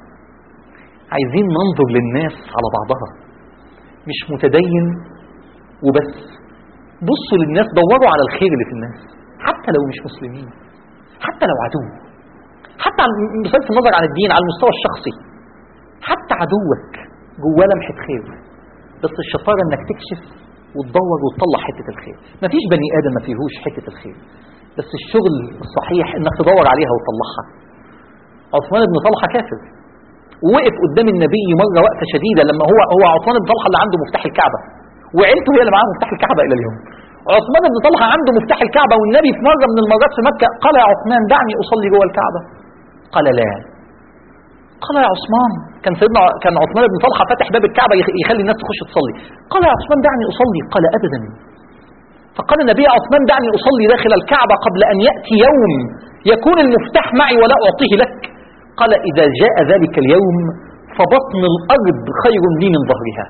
[SPEAKER 2] عايزين ننظر للناس على بعضها مش متدين وبس بصوا للناس دوروا على الخير اللي في الناس حتى لو مش مسلمين حتى لو عدو حتى بصرف النظر عن الدين على المستوى الشخصي حتى عدوك جواه لمحة خير بس الشطارة انك تكشف وتدور وتطلع حتة الخير مفيش بني آدم ما فيهوش حتة الخير
[SPEAKER 1] بس الشغل الصحيح انك تدور عليها وتطلعها عثمان بن طلحه كافر ووقف قدام النبي مره وقفه شديده لما هو هو عثمان بن طلحه اللي عنده مفتاح الكعبه وعيلته هي اللي معاها مفتاح الكعبه الى اليوم عثمان بن طلحه عنده مفتاح الكعبه والنبي في مره من المرات في مكه قال يا عثمان دعني اصلي جوه الكعبه قال لا قال يا عثمان كان سيدنا كان عثمان بن طلحه فاتح باب الكعبه يخ- يخلي الناس تخش تصلي قال يا عثمان دعني اصلي قال ابدا فقال النبي يا عثمان دعني اصلي داخل الكعبه قبل ان ياتي يوم يكون المفتاح معي ولا اعطيه لك قال اذا جاء ذلك اليوم فبطن الارض خير لي من ظهرها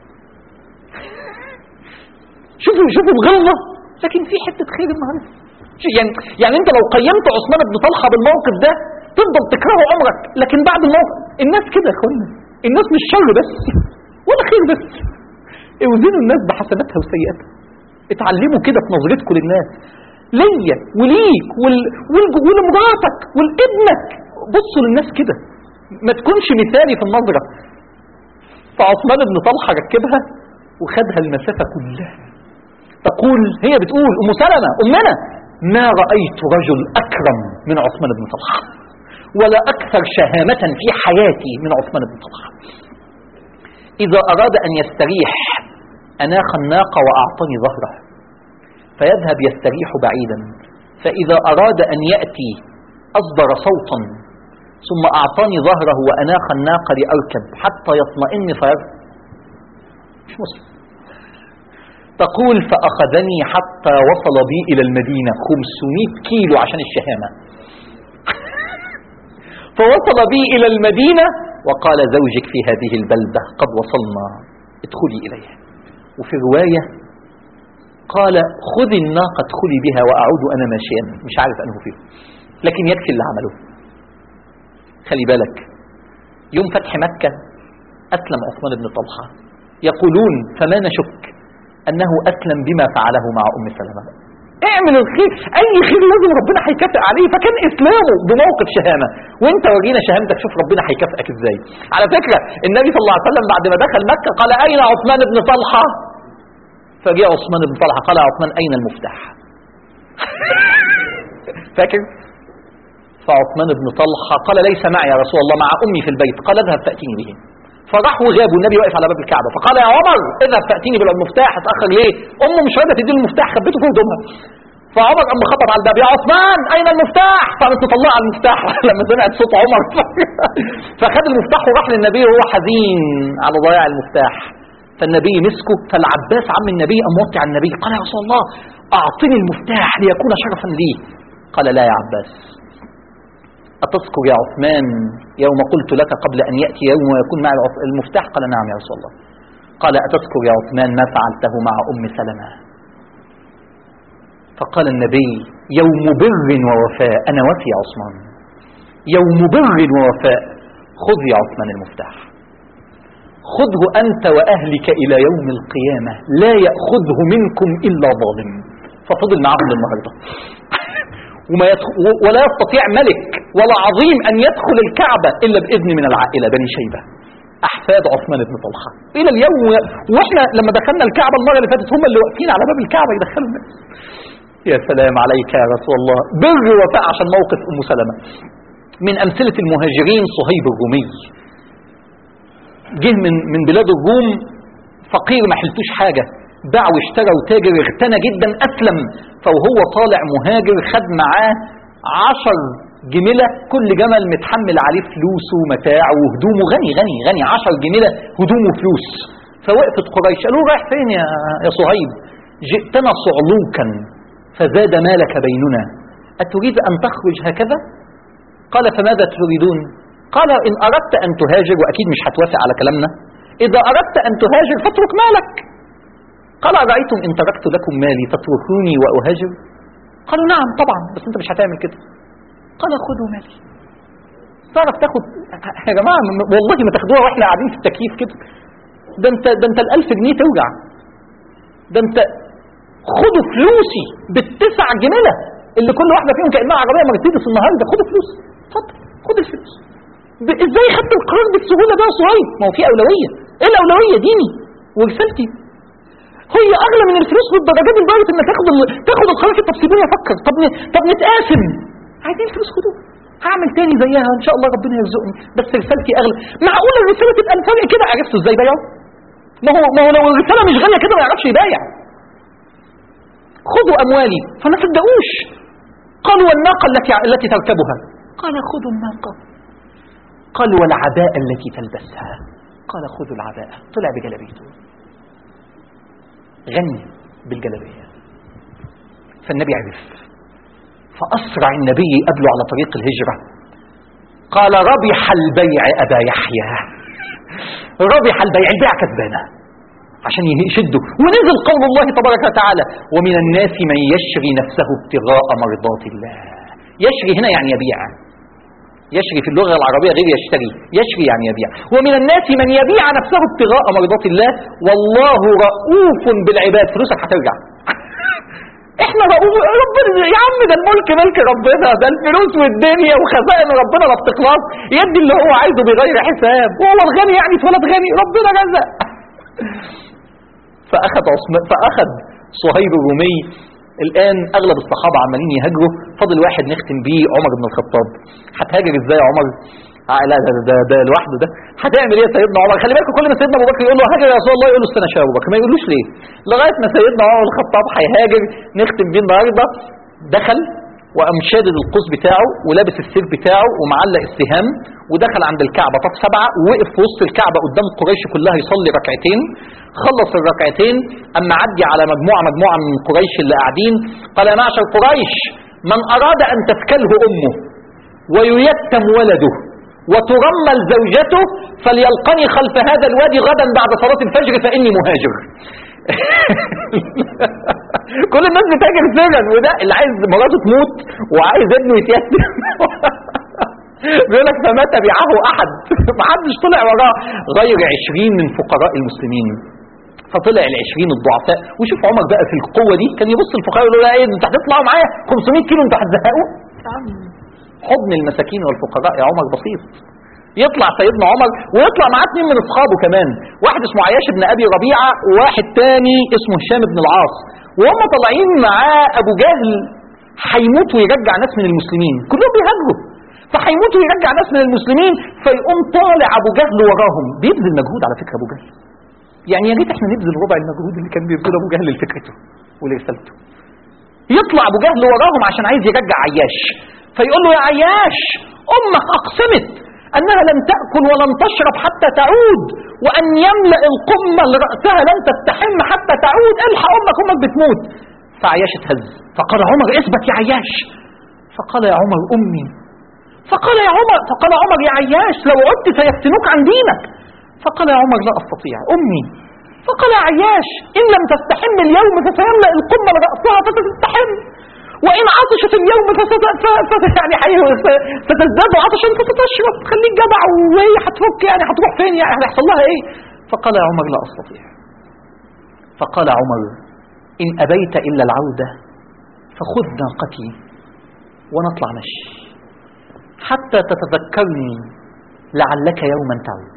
[SPEAKER 1] شوفوا شوفوا الغلظه لكن في حته خير النهارده شو- يعني يعني انت لو قيمت عثمان بن طلحه بالموقف ده تفضل تكرهه عمرك لكن بعد الموقف الناس كده يا اخوانا الناس مش شر بس ولا خير بس اوزنوا الناس بحسناتها وسيئاتها اتعلموا كده في نظرتكم للناس ليا وليك وال... وال... ولمراتك ولابنك بصوا للناس كده ما تكونش مثالي في النظرة فعثمان بن طلحة ركبها وخدها المسافة كلها تقول هي بتقول أم سلمة أمنا ما رأيت رجل أكرم من عثمان بن طلحة ولا أكثر شهامة في حياتي من عثمان بن طلحة إذا أراد أن يستريح أناخ الناقة وأعطني ظهره فيذهب يستريح بعيدا فإذا أراد أن يأتي أصدر صوتا ثم أعطاني ظهره وأناخ الناقة لأركب حتى يطمئن فيركب مش مسلم تقول فأخذني حتى وصل بي إلى المدينة 500 كيلو عشان الشهامة فوصل بي إلى المدينة وقال زوجك في هذه البلدة قد وصلنا ادخلي إليها وفي رواية قال خذي الناقة ادخلي بها وأعود أنا ماشيا مش عارف أنه فيه لكن يكفي اللي عمله خلي بالك يوم فتح مكة أسلم عثمان بن طلحة يقولون فما نشك أنه أسلم بما فعله مع أم سلمة اعمل الخير اي خير لازم ربنا هيكافئ عليه فكان اسلامه بموقف شهامه وانت ورينا شهامتك شوف ربنا هيكافئك ازاي على فكره النبي صلى الله عليه وسلم بعد ما دخل مكه قال اين عثمان بن طلحه فجاء عثمان بن طلحه قال يا عثمان اين المفتاح فاكر فعثمان بن طلحه قال ليس معي يا رسول الله مع امي في البيت قال اذهب فاتيني به فراح وغاب والنبي واقف على باب الكعبه فقال يا عمر اذهب فاتيني بالمفتاح اتاخر ليه امه مش راضيه تديله المفتاح خبيته في هدومها فعمر قام خبط على الباب يا عثمان اين المفتاح فقامت تطلع على المفتاح لما سمعت صوت عمر فخد المفتاح وراح للنبي وهو حزين على ضياع المفتاح فالنبي مسكه فالعباس عم النبي قام موطي على النبي قال يا رسول الله اعطني المفتاح ليكون شرفا لي قال لا يا عباس أتذكر يا عثمان يوم قلت لك قبل أن يأتي يوم ويكون معي المفتاح قال نعم يا رسول الله قال أتذكر يا عثمان ما فعلته مع أم سلمة فقال النبي يوم بر ووفاء أنا وفي يا عثمان يوم بر ووفاء خذ يا عثمان المفتاح خذه أنت وأهلك إلى يوم القيامة لا يأخذه منكم إلا ظالم ففضل معهم للنهارده وما يدخل ولا يستطيع ملك ولا عظيم أن يدخل الكعبة إلا بإذن من العائلة بني شيبة أحفاد عثمان بن طلحة إلى اليوم وإحنا لما دخلنا الكعبة المرة اللي فاتت هم اللي واقفين على باب الكعبة يدخلوا الناس يا سلام عليك يا رسول الله بر وفاء عشان موقف أم سلمة من أمثلة المهاجرين صهيب الرومي جه من من بلاد الروم فقير ما حلتوش حاجة باع واشترى وتاجر اغتنى جدا أسلم فوهو طالع مهاجر خد معاه عشر جملة كل جمل متحمل عليه فلوسه ومتاعه وهدومه غني غني غني عشر جملة هدوم وفلوس فوقفت قريش قالوا رايح فين يا يا صهيب جئتنا صعلوكا فزاد مالك بيننا أتريد أن تخرج هكذا قال فماذا تريدون قال إن أردت أن تهاجر وأكيد مش هتوافق على كلامنا إذا أردت أن تهاجر فاترك مالك قال أرأيتم إن تركت لكم مالي تتركوني وأهاجر قالوا نعم طبعا بس أنت مش هتعمل كده قال خذوا مالي تعرف تاخد يا جماعة والله ما تاخدوها واحنا قاعدين في التكييف كده ده انت ده انت الألف جنيه توجع ده انت خدوا فلوسي بالتسع جملة اللي كل واحدة فيهم كأنها عربية مرسيدس النهارده خدوا فلوس اتفضل خد الفلوس ازاي خدت القرار بالسهولة ده يا صهيب ما هو في أولوية ايه الأولوية ديني ورسالتي
[SPEAKER 2] هي اغلى من الفلوس للدرجه دي لدرجه انك تاخد ال- تاخد الخرائط التفصيليه فكر طب ن- طب نتقاسم عايزين فلوس خدوها هعمل تاني زيها ان شاء الله ربنا يرزقني بس رسالتي اغلى معقول الرساله تبقى الفرق كده عرفتوا ازاي بيعوا ما هو ما هو لو الرساله مش غاليه كده ما يعرفش يبايع خذوا اموالي فما صدقوش قالوا والناقه التي التي تركبها قال خذوا الناقه قال والعباءة التي تلبسها قال خذوا العباءة طلع بجلبيته غني بالجلبية فالنبي عرف فأسرع النبي قبله على طريق الهجرة قال ربح البيع أبا يحيى ربح البيع البيع كسبانة عشان يشده ونزل قول الله تبارك وتعالى ومن الناس من يشري نفسه ابتغاء مرضات الله يشري هنا يعني يبيع يشري في اللغة العربية غير يشتري يشري يعني يبيع ومن الناس من يبيع نفسه ابتغاء مرضات الله والله رؤوف بالعباد فلوسك هترجع احنا رؤوف ربنا يا عم ده الملك ملك ربنا ده الفلوس والدنيا وخزائن ربنا ما بتخلص يدي اللي هو عايزه بغير حساب وهو الغني يعني اتولد غني ربنا رزق فاخذ عثمان فاخذ صهيب الرومي الان اغلب الصحابه عمالين يهاجروا فاضل واحد نختم بيه عمر بن الخطاب هتهاجر ازاي يا عمر آه لا ده, ده, ده لوحده ده هتعمل ايه يا سيدنا عمر خلي بالكم كل ما سيدنا ابو بكر يقول له هاجر يا رسول الله يقول له استنى شويه ابو بكر ما يقولوش ليه لغايه ما سيدنا عمر بن الخطاب هيهاجر نختم بيه النهارده دخل وقام شادد القوس بتاعه ولابس السيف بتاعه ومعلق السهام ودخل عند الكعبه طب سبعه ووقف في وسط الكعبه قدام قريش كلها يصلي ركعتين خلص الركعتين اما عدي على مجموعه مجموعه من قريش اللي قاعدين قال يا معشر قريش من اراد ان تثكله امه وييتم ولده وترمل زوجته فليلقني خلف هذا الوادي غدا بعد صلاه الفجر فاني مهاجر كل الناس بتهاجر سرا وده اللي عايز مراته تموت وعايز ابنه يتيتم بيقول لك فما تبعه احد ما حدش طلع وراه غير عشرين من فقراء المسلمين فطلع العشرين الضعفاء وشوف عمر بقى في القوه دي كان يبص الفقراء يقول له لا ايه انتوا هتطلعوا معايا 500 كيلو انتوا هتزهقوا يا عم حضن المساكين والفقراء يا عمر بسيط يطلع سيدنا عمر ويطلع معاه اثنين من اصحابه كمان واحد اسمه عياش بن ابي ربيعه وواحد تاني اسمه هشام بن العاص وهم طالعين معاه ابو جهل هيموت ويرجع ناس من المسلمين كلهم بيهاجروا فهيموت ويرجع ناس من المسلمين فيقوم طالع ابو جهل وراهم بيبذل مجهود على فكره ابو جهل يعني يا ريت احنا نبذل ربع المجهود اللي كان بيبذله ابو جهل لفكرته ولرسالته يطلع ابو جهل وراهم عشان عايز يرجع عياش فيقول له يا عياش امك اقسمت انها لن تاكل ولن تشرب حتى تعود وان يملا القمه لراسها لن تستحم حتى تعود الحق امك امك بتموت فعياش اتهز فقال عمر اثبت يا عياش فقال يا عمر امي فقال يا عمر فقال عمر يا عياش لو عدت سيفتنوك عن دينك فقال يا عمر لا استطيع امي فقال يا عياش ان لم تستحم اليوم فسيملا القمه لراسها فتستحم وإن عطشت اليوم فست... ف... ف... يعني حي... ستزداد عطشا فستشرب خليك جدع وهي هتفك يعني هتروح فين يعني هيحصل لها ايه فقال يا عمر لا استطيع فقال عمر إن أبيت إلا العودة فخذ ناقتي ونطلع مشي حتى تتذكرني لعلك يوما تعود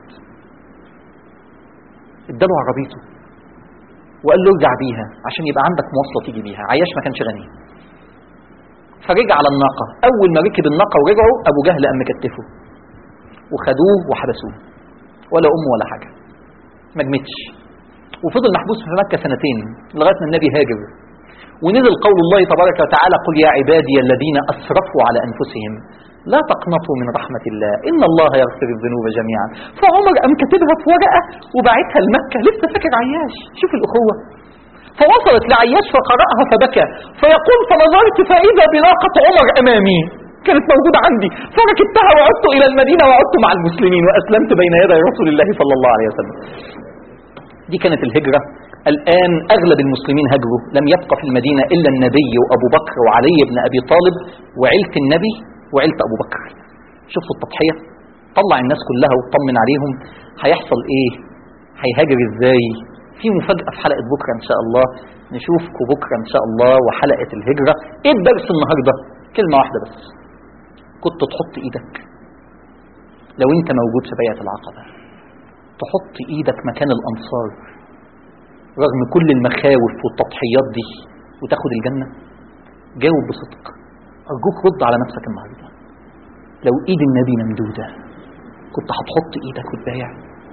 [SPEAKER 2] اداله عربيته وقال له ارجع بيها عشان يبقى عندك مواصله تيجي بيها عياش ما كانش غني فرجع على الناقة أول ما ركب الناقة ورجعوا أبو جهل قام مكتفه وخدوه وحبسوه ولا أم ولا حاجة ما جمتش وفضل محبوس في مكة سنتين لغاية ما النبي هاجر ونزل قول الله تبارك وتعالى قل يا عبادي الذين أسرفوا على أنفسهم لا تقنطوا من رحمة الله إن الله يغفر الذنوب جميعا فعمر قام كاتبها في ورقة وبعتها لمكة لسه فاكر عياش شوف الأخوة فوصلت لعياش فقرأها فبكى فيقول فنظرت فإذا بناقة عمر أمامي كانت موجودة عندي فركبتها وعدت إلى المدينة وعدت مع المسلمين وأسلمت بين يدي رسول الله صلى الله عليه وسلم دي كانت الهجرة الآن أغلب المسلمين هجروا لم يبقى في المدينة إلا النبي وأبو بكر وعلي بن أبي طالب وعيلة النبي وعيلة أبو بكر شفتوا التضحية طلع الناس كلها وطمن عليهم هيحصل إيه هيهاجر إزاي في مفاجأة في حلقة بكرة إن شاء الله نشوفكم بكرة إن شاء الله وحلقة الهجرة إيه الدرس النهاردة كلمة واحدة بس كنت تحط إيدك لو أنت موجود في بيعة العقبة تحط إيدك مكان الأنصار
[SPEAKER 1] رغم كل المخاوف والتضحيات دي وتاخد الجنة جاوب بصدق أرجوك رد على نفسك النهارده لو إيد النبي ممدودة كنت هتحط إيدك وتبايع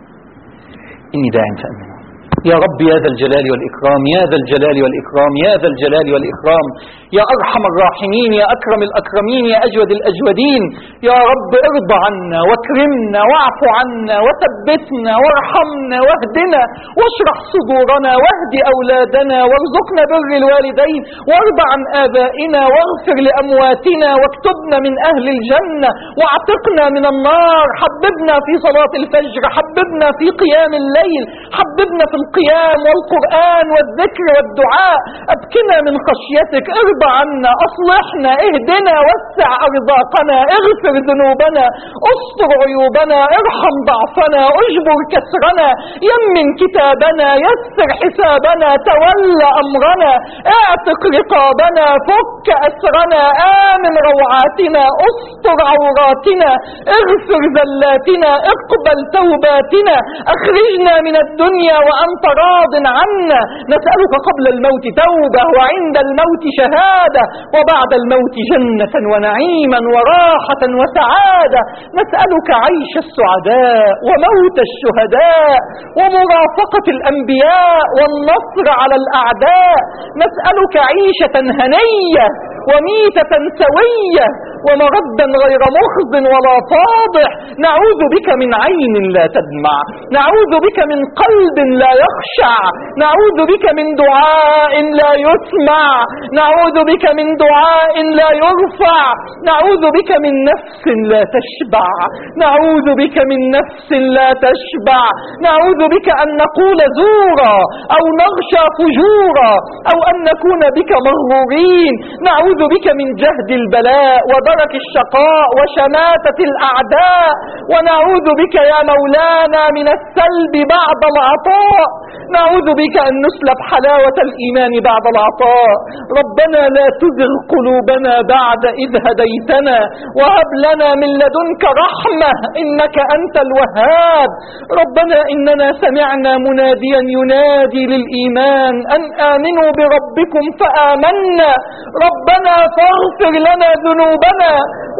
[SPEAKER 1] إني داع فأمنوا يا رب يا ذا الجلال والإكرام يا ذا الجلال والإكرام يا ذا الجلال والإكرام يا أرحم الراحمين يا أكرم الأكرمين يا أجود الأجودين يا رب ارضى عنا واكرمنا واعف عنا وثبتنا وارحمنا واهدنا واشرح صدورنا واهد أولادنا وارزقنا بر الوالدين وارض عن آبائنا واغفر لأمواتنا واكتبنا من أهل الجنة واعتقنا من النار حببنا في صلاة الفجر حببنا في قيام الليل حببنا في القيام والقرآن والذكر والدعاء أبكنا من خشيتك ارضى عنا أصلحنا اهدنا وسع أرزاقنا اغفر ذنوبنا استر عيوبنا ارحم ضعفنا اجبر كسرنا يمن كتابنا يسر حسابنا تولى أمرنا اعتق رقابنا فك أسرنا آمن روعاتنا استر عوراتنا اغفر زلاتنا اقبل توباتنا اخرجنا من الدنيا وأنت راض عنا نسألك قبل الموت توبة وعند الموت شهادة وبعد الموت جنة ونعيما وراحة وسعادة نسألك عيش السعداء وموت الشهداء ومرافقة الأنبياء والنصر على الأعداء نسألك عيشة هنية وميتة سوية ومردا غير مخز ولا فاضح نعوذ بك من عين لا تدمع نعوذ بك من قلب لا يخشع نعوذ بك من دعاء لا يسمع نعوذ بك من دعاء لا يرفع نعوذ بك من نفس لا تشبع نعوذ بك من نفس لا تشبع نعوذ بك أن نقول زورا أو نغشى فجورا أو أن نكون بك مغرورين نعوذ بك من جهد البلاء ودرك الشقاء وشماتة الأعداء ونعوذ بك يا مولانا من السلب بعد العطاء نعوذ بك أن نسلب حلاوة الإيمان بعد العطاء ربنا لا تزغ قلوبنا بعد إذ هديتنا وهب لنا من لدنك رحمة إنك أنت الوهاب ربنا إننا سمعنا مناديا ينادي للإيمان أن آمنوا بربكم فآمنا ربنا فاغفر لنا ذنوبنا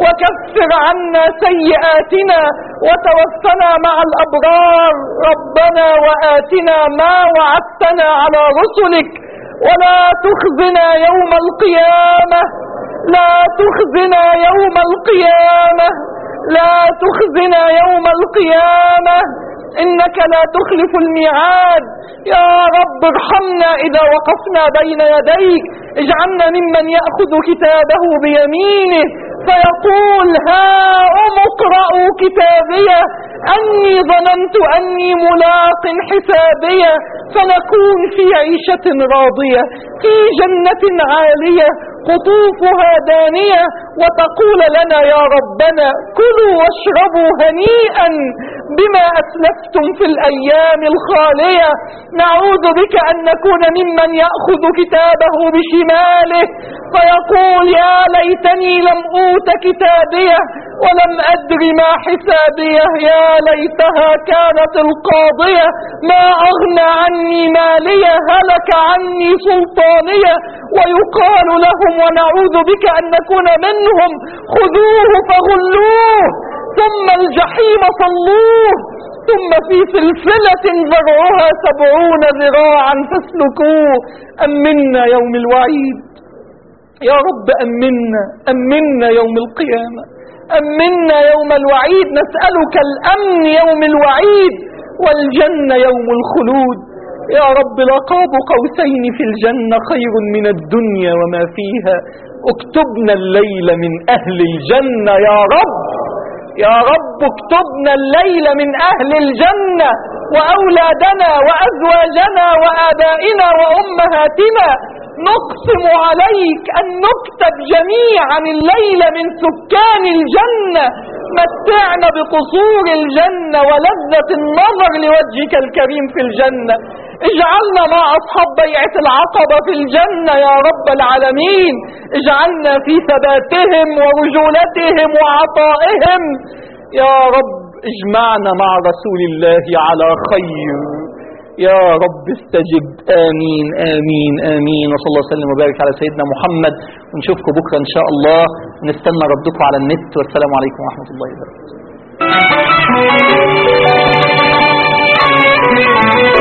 [SPEAKER 1] وكفر عنا سيئاتنا وتوفنا مع الأبرار ربنا وآتنا ما وعدتنا على رسلك ولا تخزنا يوم القيامة لا تخزنا يوم القيامة لا تخزنا يوم القيامة إنك لا تخلف الميعاد يا رب ارحمنا إذا وقفنا بين يديك اجعلنا ممن يأخذ كتابه بيمينه فيقول هاؤم اقرأوا كتابيه أني ظننت أني ملاق حسابيه فنكون في عيشة راضية في جنة عالية قطوفها دانية وتقول لنا يا ربنا كلوا واشربوا هنيئا بما أسلفتم في الأيام الخالية نعوذ بك أن نكون ممن يأخذ كتابه بشماله فيقول يا ليتني لم أوت كتابيه ولم أدر ما حسابيه يا ليتها كانت القاضية ما أغنى عني مالية هلك عني سلطانية ويقال لهم ونعوذ بك أن نكون منهم خذوه فغلوه ثم الجحيم صلوه ثم في سلسلة ذرعها سبعون ذراعا فاسلكوه أمنا يوم الوعيد يا رب أمنا أمنا يوم القيامة أمنا يوم الوعيد نسألك الأمن يوم الوعيد والجنة يوم الخلود يا رب لقاب قوسين في الجنة خير من الدنيا وما فيها اكتبنا الليل من أهل الجنة يا رب يا رب اكتبنا الليل من أهل الجنة وأولادنا وأزواجنا وآبائنا وأمهاتنا نقسم عليك أن نكتب جميعا الليل من سكان الجنة متعنا بقصور الجنة ولذة النظر لوجهك الكريم في الجنة اجعلنا مع أصحاب بيعة العقبة في الجنة يا رب العالمين اجعلنا في ثباتهم ورجولتهم وعطائهم يا رب اجمعنا مع رسول الله على خير
[SPEAKER 2] يا رب استجب آمين آمين آمين وصلى الله وسلم وبارك على سيدنا محمد ونشوفكم بكرة إن شاء الله ونستنى ردكم على النت والسلام عليكم ورحمة الله وبركاته